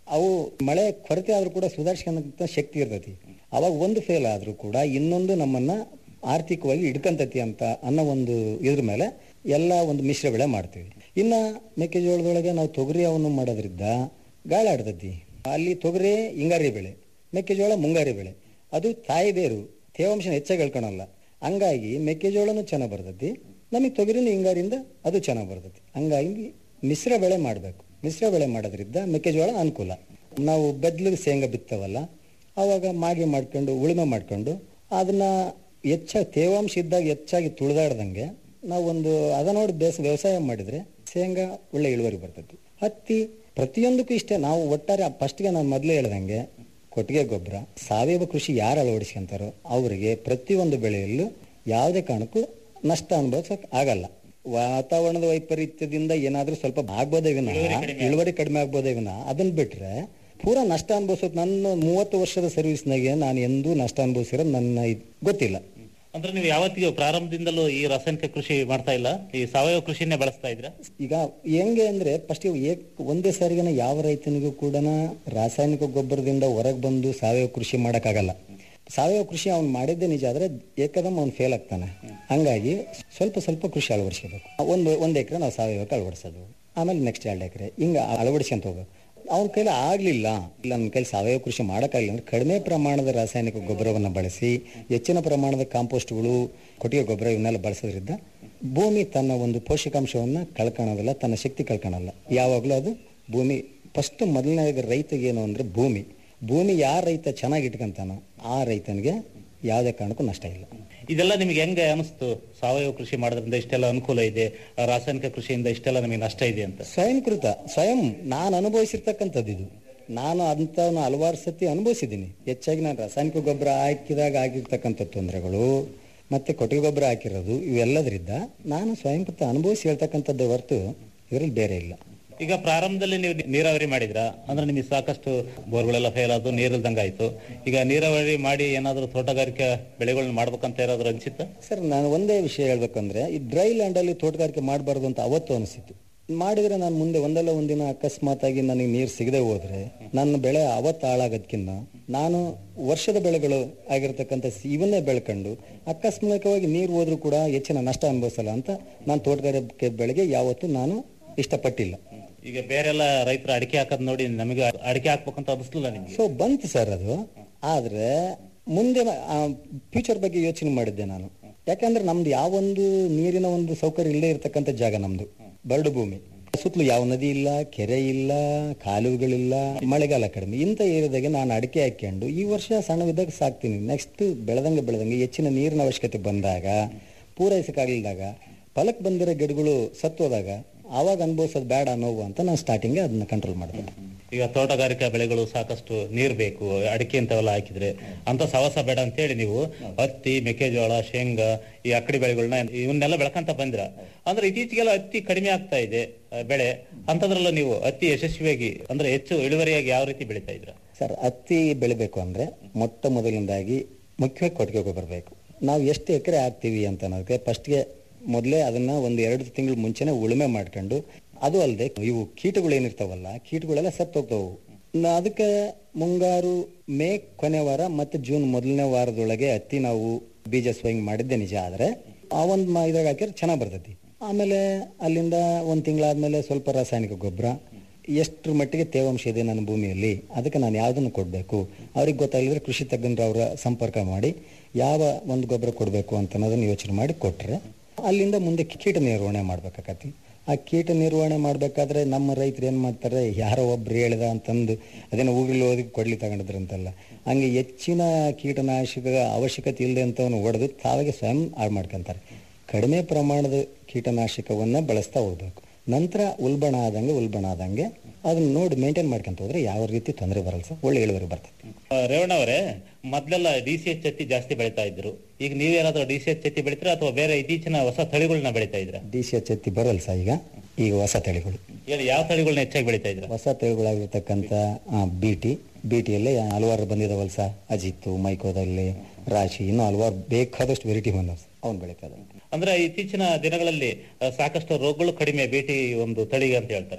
ಅವು ಮಳೆ ಕೊರತೆ ಆದ್ರೂ ಕೂಡ ಸುಧಾರಿಸ್ಕೊಂಡಂತ ಶಕ್ತಿ ಇರ್ತೈತಿ ಅವಾಗ ಒಂದು ಫೇಲ್ ಆದ್ರೂ ಕೂಡ ಇನ್ನೊಂದು ನಮ್ಮನ್ನ ಆರ್ಥಿಕವಾಗಿ ಇಡ್ಕಂತತಿ ಅಂತ ಅನ್ನೋ ಒಂದು ಇದ್ರ ಮೇಲೆ ಎಲ್ಲ ಒಂದು ಮಿಶ್ರ ಬೆಳೆ ಮಾಡ್ತೀವಿ ಇನ್ನ ಮೆಕ್ಕೆಜೋಳದೊಳಗೆ ನಾವು ತೊಗರಿ ಅವನ್ನು ಮಾಡೋದ್ರಿಂದ ಗಾಳಿ ಆಡ್ತೈತಿ ಅಲ್ಲಿ ತೊಗರಿ ಹಿಂಗಾರಿ ಬೆಳೆ ಮೆಕ್ಕೆಜೋಳ ಮುಂಗಾರಿ ಬೆಳೆ ಅದು ತಾಯಿ ಬೇರು ತೇವಾಂಶ ಹೆಚ್ಚಾಗಿ ಹೇಳ್ಕೊಳಲ್ಲ ಹಂಗಾಗಿ ಮೆಕ್ಕೆಜೋಳನೂ ಚೆನ್ನಾಗಿ ಬರ್ತೈತಿ ನಮಗೆ ತೊಗರಿನ ಹಿಂಗಾರಿಂದ ಅದು ಚೆನ್ನಾಗಿ ಬರ್ತೈತಿ ಹಂಗಾಗಿ ಮಿಶ್ರ ಬೆಳೆ ಮಾಡಬೇಕು ಮಿಶ್ರ ಬೆಳೆ ಮಾಡೋದ್ರಿಂದ ಮೆಕ್ಕೆಜೋಳ ಅನುಕೂಲ ನಾವು ಬೆದ್ಲಿಗೆ ಶೇಂಗಾ ಬಿತ್ತವಲ್ಲ ಆವಾಗ ಮಾಗಿ ಮಾಡ್ಕೊಂಡು ಉಳುಮೆ ಮಾಡ್ಕೊಂಡು ಅದನ್ನ ಹೆಚ್ಚಾಗಿ ತೇವಾಂಶ ಇದ್ದಾಗ ಹೆಚ್ಚಾಗಿ ತುಳಿದಾಡ್ದಂಗೆ ನಾವು ಒಂದು ಅದ ನೋಡಿ ಬೇಸ ವ್ಯವಸಾಯ ಮಾಡಿದ್ರೆ ಶೇಂಗಾ ಒಳ್ಳೆ ಇಳುವರಿ ಬರ್ತೈತಿ ಹತ್ತಿ ಪ್ರತಿಯೊಂದಕ್ಕೂ ಇಷ್ಟೇ ನಾವು ಒಟ್ಟಾರೆ ಫಸ್ಟ್ಗೆ ನಾನು ಮೊದಲೇ ಹೇಳ್ದಂಗೆ ಕೊಟ್ಟಿಗೆ ಗೊಬ್ಬರ ಸಾವಯವ ಕೃಷಿ ಯಾರು ಅಳವಡಿಸ್ಕೊಂತಾರೋ ಅವರಿಗೆ ಪ್ರತಿಯೊಂದು ಬೆಳೆಯಲ್ಲೂ ಯಾವುದೇ ಕಾರಣಕ್ಕೂ ನಷ್ಟ ಅನುಭವಿಸಕ್ ಆಗಲ್ಲ ವಾತಾವರಣದ ವೈಪರೀತ್ಯದಿಂದ ಏನಾದ್ರೂ ಸ್ವಲ್ಪ ಆಗ್ಬೋದೇ ವಿನ ಇಳುವರಿ ಕಡಿಮೆ ಆಗ್ಬೋದೇ ವಿನ ಅದನ್ನ ಬಿಟ್ರೆ ಪೂರಾ ನಷ್ಟ ಅನುಭವಿಸೋದು ನನ್ನ ಮೂವತ್ತು ವರ್ಷದ ಸರ್ವಿಸ್ನಾಗೆ ನಾನು ಎಂದೂ ನಷ್ಟ ಅನುಭವಿಸಿರೋದು ನನ್ನ ಇದ್- ಗೊತ್ತಿಲ್ಲ ಅಂದ್ರೆ ನೀವು ಯಾವತ್ತಿಗೂ ಪ್ರಾರಂಭದಿಂದಲೂ ಈ ರಾಸಾಯನಿಕ ಕೃಷಿ ಮಾಡ್ತಾ ಇಲ್ಲ ಈ ಸಾವಯವ ಕೃಷಿನೇ ಬಳಸ್ತಾ ಇದ್ರ ಈಗ ಹೆಂಗೆ ಅಂದ್ರೆ ಫಸ್ಟ್ ಒಂದೇ ಸಾರಿಗೆನ ಯಾವ ರೈತನಿಗೂ ಕೂಡ ರಾಸಾಯನಿಕ ಗೊಬ್ಬರದಿಂದ ಹೊರಗೆ ಬಂದು ಸಾವಯವ ಕೃಷಿ ಮಾಡಕ್ಕಾಗಲ್ಲ ಸಾವಯವ ಕೃಷಿ ಅವ್ನು ಮಾಡಿದ್ದೇ ನಿಜ ಆದ್ರೆ ಏಕದಮ್ ಅವ್ನು ಫೇಲ್ ಆಗ್ತಾನೆ ಹಂಗಾಗಿ ಸ್ವಲ್ಪ ಸ್ವಲ್ಪ ಕೃಷಿ ಅಳವಡಿಸ್ಕೋಬೇಕು ಒಂದು ಒಂದ್ ಎಕರೆ ನಾವು ಸಾವಯವಕ್ಕೆ ಅಳವಡಿಸೋದು ಆಮೇಲೆ ನೆಕ್ಸ್ಟ್ ಎರಡು ಎಕರೆ ಹಿಂಗ ಅಳವಡಿಸ್ಕೊಂತ ಹೋಗ್ಬೇಕು ಅವನ ಕೈಲಿ ಆಗ್ಲಿಲ್ಲ ಇಲ್ಲ ನನ್ನ ಕೈಲಿ ಸಾವಯವ ಕೃಷಿ ಮಾಡೋಕ್ಕಾಗಲಿಲ್ಲ ಅಂದ್ರೆ ಕಡಿಮೆ ಪ್ರಮಾಣದ ರಾಸಾಯನಿಕ ಗೊಬ್ಬರವನ್ನು ಬಳಸಿ ಹೆಚ್ಚಿನ ಪ್ರಮಾಣದ ಕಾಂಪೋಸ್ಟ್ಗಳು ಕೊಟ್ಟಿಗೆ ಗೊಬ್ಬರ ಇವನ್ನೆಲ್ಲ ಬಳಸೋದ್ರಿಂದ ಭೂಮಿ ತನ್ನ ಒಂದು ಪೋಷಕಾಂಶವನ್ನ ಕಳ್ಕೊಳೋದಿಲ್ಲ ತನ್ನ ಶಕ್ತಿ ಕಳ್ಕೊಳಲ್ಲ ಯಾವಾಗಲೂ ಅದು ಭೂಮಿ ಫಸ್ಟ್ ಮೊದಲನೇ ರೈತಗೆ ಏನು ಅಂದ್ರೆ ಭೂಮಿ ಭೂಮಿ ಯಾರ ರೈತ ಚೆನ್ನಾಗಿ ಇಟ್ಕೊಂತಾನೋ ಆ ರೈತನಿಗೆ ಯಾವುದೇ ಕಾರಣಕ್ಕೂ ನಷ್ಟ ಇಲ್ಲ ಇದೆಲ್ಲ ನಿಮ್ಗೆ ಹೆಂಗೆ ಅನಿಸ್ತು ಸಾವಯವ ಕೃಷಿ ಮಾಡೋದ್ರಿಂದ ಇಷ್ಟೆಲ್ಲ ಅನುಕೂಲ ಇದೆ ಆ ರಾಸಾಯನಿಕ ಕೃಷಿಯಿಂದ ಇಷ್ಟೆಲ್ಲ ನಮಗೆ ನಷ್ಟ ಇದೆ ಅಂತ ಸ್ವಯಂಕೃತ ಸ್ವಯಂ ನಾನು ಅನುಭವಿಸಿರ್ತಕ್ಕಂಥದ್ದು ಇದು ನಾನು ಅಂತ ಹಲವಾರು ಸತಿ ಅನುಭವಿಸಿದ್ದೀನಿ ಹೆಚ್ಚಾಗಿ ನಾನು ರಾಸಾಯನಿಕ ಗೊಬ್ಬರ ಹಾಕಿದಾಗ ಆಗಿರ್ತಕ್ಕಂಥ ತೊಂದರೆಗಳು ಮತ್ತೆ ಕೊಟ್ಟಿಗೆ ಗೊಬ್ಬರ ಹಾಕಿರೋದು ಇವೆಲ್ಲದರಿಂದ ನಾನು ಸ್ವಯಂಕೃತ ಅನುಭವಿಸಿ ಹೇಳ್ತಕ್ಕಂಥದ್ದು ಹೊರತು ಇದರಲ್ಲಿ ಬೇರೆ ಇಲ್ಲ ಈಗ ಪ್ರಾರಂಭದಲ್ಲಿ ನೀವು ನೀರಾವರಿ ಮಾಡಿದ್ರ ಅಂದ್ರೆ ನಿಮಗೆ ಸಾಕಷ್ಟು ಬೋರ್ಗಳೆಲ್ಲ ಫೇಲ್ ಆದ್ದು ನೀರಿಲ್ದಂಗ ಆಯ್ತು ಈಗ ನೀರಾವರಿ ಮಾಡಿ ಏನಾದ್ರೂ ತೋಟಗಾರಿಕೆ ಬೆಳೆಗಳನ್ನ ಮಾಡ್ಬೇಕಂತ ಏನಾದ್ರು ಅನ್ಸಿತ್ತ ಸರ್ ನಾನು ಒಂದೇ ವಿಷಯ ಹೇಳ್ಬೇಕಂದ್ರೆ ಈ ಡ್ರೈ ಲ್ಯಾಂಡ್ ಅಲ್ಲಿ ತೋಟಗಾರಿಕೆ ಮಾಡಬಾರ್ದು ಅಂತ ಅವತ್ತು ಅನಿಸಿತ್ತು ಮಾಡಿದ್ರೆ ನಾನು ಮುಂದೆ ಒಂದಲ್ಲ ಒಂದಿನ ಅಕಸ್ಮಾತ್ ಆಗಿ ನನಗೆ ನೀರು ಸಿಗದೆ ಹೋದ್ರೆ ನನ್ನ ಬೆಳೆ ಅವತ್ತು ಹಾಳಾಗೋದ್ಕಿಂತ ನಾನು ವರ್ಷದ ಬೆಳೆಗಳು ಆಗಿರ್ತಕ್ಕಂಥ ಸಿ- ಇವನ್ನೇ ಬೆಳ್ಕೊಂಡು ಅಕಸ್ಮಾತ್ವಾಗಿ ನೀರು ಹೋದ್ರೂ ಕೂಡ ಹೆಚ್ಚಿನ ನಷ್ಟ ಅನುಭವಿಸಲ್ಲ ಅಂತ ನಾನು ತೋಟಗಾರಿಕೆ ಬೆಳೆಗೆ ಯಾವತ್ತೂ ನಾನು ಇಷ್ಟಪಟ್ಟಿಲ್ಲ ಈಗ ಬೇರೆಲ್ಲ ರೈತರು ಅಡಿಕೆ ಹಾಕೋದ್ ನೋಡಿ ನಮಗೆ ಅಡಿಕೆ ಹಾಕ್ಬೇಕಂತ ಅನಿಸ್ಲಿಲ್ಲ ನಿಮ್ಗೆ ಸೊ ಬಂತು ಸರ್ ಅದು ಆದ್ರೆ ಮುಂದೆ ಫ್ಯೂಚರ್ ಬಗ್ಗೆ ಯೋಚನೆ ಮಾಡಿದ್ದೆ ನಾನು ಯಾಕಂದ್ರೆ ನಮ್ದು ಯಾವೊಂದು ನೀರಿನ ಒಂದು ಸೌಕರ್ಯ ಇಲ್ಲದೆ ಇರತಕ್ಕಂಥ ಜಾಗ ನಮ್ದು ಬರಡು ಭೂಮಿ ಸುತ್ತಲೂ ಯಾವ ನದಿ ಇಲ್ಲ ಕೆರೆ ಇಲ್ಲ ಕಾಲುವೆಗಳಿಲ್ಲ ಮಳೆಗಾಲ ಕಡಿಮೆ ಇಂಥ ಏರಿಯಾದಾಗೆ ನಾನು ಅಡಿಕೆ ಹಾಕ್ಕೊಂಡು ಈ ವರ್ಷ ಸಣ್ಣವಿದ್ದಾಗ ಸಾಕ್ತೀನಿ ನೆಕ್ಸ್ಟ್ ಬೆಳೆದಂಗೆ ಬೆಳೆದಂಗೆ ಹೆಚ್ಚಿನ ನೀರಿನ ಅವಶ್ಯಕತೆ ಬಂದಾಗ ಪೂರೈಸಕ್ಕಾಗಲಿದ್ದಾಗ ಫಲಕ್ ಬಂದಿರೋ ಗಿಡಗಳು ಸತ್ತೋದಾಗ ಆವಾಗ ಅನುಭವಿಸೋದು ಬೇಡ ನೋವು ಅಂತ ನಾನು ಸ್ಟಾರ್ಟಿಂಗ್ ಅದನ್ನ ಕಂಟ್ರೋಲ್ ಮಾಡಿದೆ ಈಗ ತೋಟಗಾರಿಕಾ ಬೆಳೆಗಳು ಸಾಕಷ್ಟು ನೀರ್ ಬೇಕು ಅಡಿಕೆ ಅಂತೆಲ್ಲ ಹಾಕಿದ್ರೆ ಅಂತ ಸವಸ ಬೇಡ ಅಂತ ಹೇಳಿ ನೀವು ಹತ್ತಿ ಮೆಕ್ಕೆಜೋಳ ಶೇಂಗಾ ಈ ಅಕ್ಕಡಿ ಬೆಳೆಗಳನ್ನ ಇವನ್ನೆಲ್ಲ ಬೆಳ್ಕಂತ ಬಂದ್ರ ಅಂದ್ರೆ ಇತ್ತೀಚೆಗೆಲ್ಲ ಹತ್ತಿ ಕಡಿಮೆ ಆಗ್ತಾ ಇದೆ ಆ, ಬೆಳೆ ಅಂತದ್ರಲ್ಲ ನೀವು ಹತ್ತಿ ಯಶಸ್ವಿಯಾಗಿ ಅಂದ್ರೆ ಹೆಚ್ಚು ಇಳುವರಿಯಾಗಿ ಯಾವ ರೀತಿ ಬೆಳೀತಾ ಇದ್ರ ಸರ್ ಹತ್ತಿ ಬೆಳಿಬೇಕು ಅಂದ್ರೆ ಮೊಟ್ಟ ಮೊದಲಿಂದಾಗಿ ಮುಖ್ಯವಾಗಿ ಕೊಟ್ಟಿಗೆ ಗೊಬ್ಬರ ಬೇಕು ನಾವು ಎಷ್ಟು ಎಕರೆ ಹಾಕ್ತೀವಿ ಅಂತ ಅನ್ನೋದಕ್ಕೆ ಫಸ್ಟ್ಗೆ ಮೊದಲೇ ಅದನ್ನ ಒಂದು ಎರಡು ತಿಂಗಳು ಮುಂಚೆನೆ ಉಳುಮೆ ಮಾಡ್ಕೊಂಡು ಅದು ಅಲ್ಲದೆ ಇವು ಕೀಟಗಳು ಏನಿರ್ತಾವಲ್ಲ ಕೀಟಗಳೆಲ್ಲ ಸತ್ತೋಗ್ತಾವು ನ- ಅದಕ್ಕೆ ಮುಂಗಾರು ಮೇ ಕೊನೆ ವಾರ ಮತ್ತೆ ಜೂನ್ ಮೊದಲನೇ ವಾರದೊಳಗೆ ಹತ್ತಿ ನಾವು ಬೀಜ ಸ್ವಯಿಂಗ್ ಮಾಡಿದ್ದೆ ನಿಜ ಆದ್ರೆ ಆ ಒಂದು ಮ- ಇದ್ರಾಗ ಹಾಕಿದ್ರೆ ಚೆನ್ನಾಗಿ ಬರ್ತೈತಿ ಆಮೇಲೆ ಅಲ್ಲಿಂದ ಒಂದು ತಿಂಗಳಾದ್ಮೇಲೆ ಸ್ವಲ್ಪ ರಾಸಾಯನಿಕ ಗೊಬ್ಬರ ಎಷ್ಟರ ಮಟ್ಟಿಗೆ ತೇವಾಂಶ ಇದೆ ನನ್ನ ಭೂಮಿಯಲ್ಲಿ ಅದಕ್ಕೆ ನಾನು ಯಾವುದನ್ನು ಕೊಡಬೇಕು ಅವ್ರಿಗೆ ಗೊತ್ತಾಗಲಿದ್ರೆ ಕೃಷಿ ತಜ್ಞರು ಅವರ ಸಂಪರ್ಕ ಮಾಡಿ ಯಾವ ಒಂದು ಗೊಬ್ಬರ ಕೊಡಬೇಕು ಅಂತ ಅನ್ನೋದನ್ನ ಯೋಚನೆ ಮಾಡಿ ಕೊಟ್ಟರೆ ಅಲ್ಲಿಂದ ಮುಂದೆ ಕೀಟ ನಿರ್ವಹಣೆ ಮಾಡ್ಬೇಕಾಕತಿ ಆ ಕೀಟ ನಿರ್ವಹಣೆ ಮಾಡ್ಬೇಕಾದ್ರೆ ನಮ್ಮ ರೈತರು ಏನ್ ಮಾಡ್ತಾರೆ ಯಾರೋ ಒಬ್ರು ಹೇಳಿದ ಅಂತಂದು ಅದನ್ನ ಊರಲ್ಲಿ ಓದಿ ಕೊಡ್ಲಿ ತಗೊಂಡಿದ್ರಂತಲ್ಲ ಹಂಗೆ ಹೆಚ್ಚಿನ ಕೀಟನಾಶಕ ಅವಶ್ಯಕತೆ ಇಲ್ಲದೆ ಅಂತವನ್ನ ಹೊಡೆದು ತಾವಾಗೆ ಸ್ವಯಂ ಹಾಳು ಮಾಡ್ಕೊಂತಾರೆ ಕಡಿಮೆ ಪ್ರಮಾಣದ ಕೀಟನಾಶಕವನ್ನ ಬಳಸ್ತಾ ಹೋಗ್ಬೇಕು ನಂತರ ಉಲ್ಬಣ ಆದಂಗೆ ಉಲ್ಬಣ ಆದಂಗೆ ಅದನ್ನ ನೋಡಿ ಮೇಂಟೈನ್ ಮಾಡ್ಕೊಂತ ಹೋದ್ರೆ ಯಾವ ರೀತಿ ತೊಂದರೆ ಬರಲ್ಲ ಸರ್ ಒಳ್ಳೆ ಇಳುವರಿ ಬರ್ತದೆ ಆ, ರೇವಣ್ಣ ಅವರೇ ಮೊದ್ಲೆಲ್ಲ ಡಿ ಸಿ ಎಚ್ ಹತ್ತಿ ಜಾಸ್ತಿ ಬೆಳೀತಾ ಇದ್ರು ಈಗ ನೀವೇನಾದ್ರೂ ಡಿ ಸಿ ಎಚ್ ಹತ್ತಿ ಬೆಳಿತೀರಾ ಅಥವಾ ಬೇರೆ ಇತ್ತೀಚಿನ ಹೊಸ ತಳಿಗಳನ್ನ ಬೆಳೀತಾ ಇದ್ರ ಡಿ ಸಿ ಎಚ್ ಎತ್ತಿ ಬರಲ್ಲ ಸರ್ ಈಗ ಈಗ ಹೊಸ ತಳಿಗಳು ಹೇಳಿ ಯಾವ ತಳಿಗಳನ್ನ ಹೆಚ್ಚಾಗಿ ಬೆಳೀತಾ ಇದ್ರ ಹೊಸ ತಳಿಗಳಾಗಿರ್ತಕ್ಕಂಥ ಬಿ ಟಿ ಬಿ ಟಿಯಲ್ಲಿ ಹಲವಾರು ಬಂದಿದಾವಲ್ಲ ಸರ್ ಅಜಿತ್ತು ಮೈಕೋದಲ್ಲಿ ರಾಶಿ ಇನ್ನೂ ಹಲವಾರು ಬೇಕಾದಷ್ಟು ವೆರೈಟಿ ಬಂದವ ಅವ್ನು ಬೆಳೀತಾ ಇದ್ದಾನೆ ಅಂದ್ರೆ ಇತ್ತೀಚಿನ ದಿನಗಳಲ್ಲಿ ಆ, ಸಾಕಷ್ಟು ರೋಗಗಳು ಕಡಿಮೆ ಭೇಟಿ ಒಂದು ತಳಿಗೆ ಅಂತ ಹೇಳ್ತಾರೆ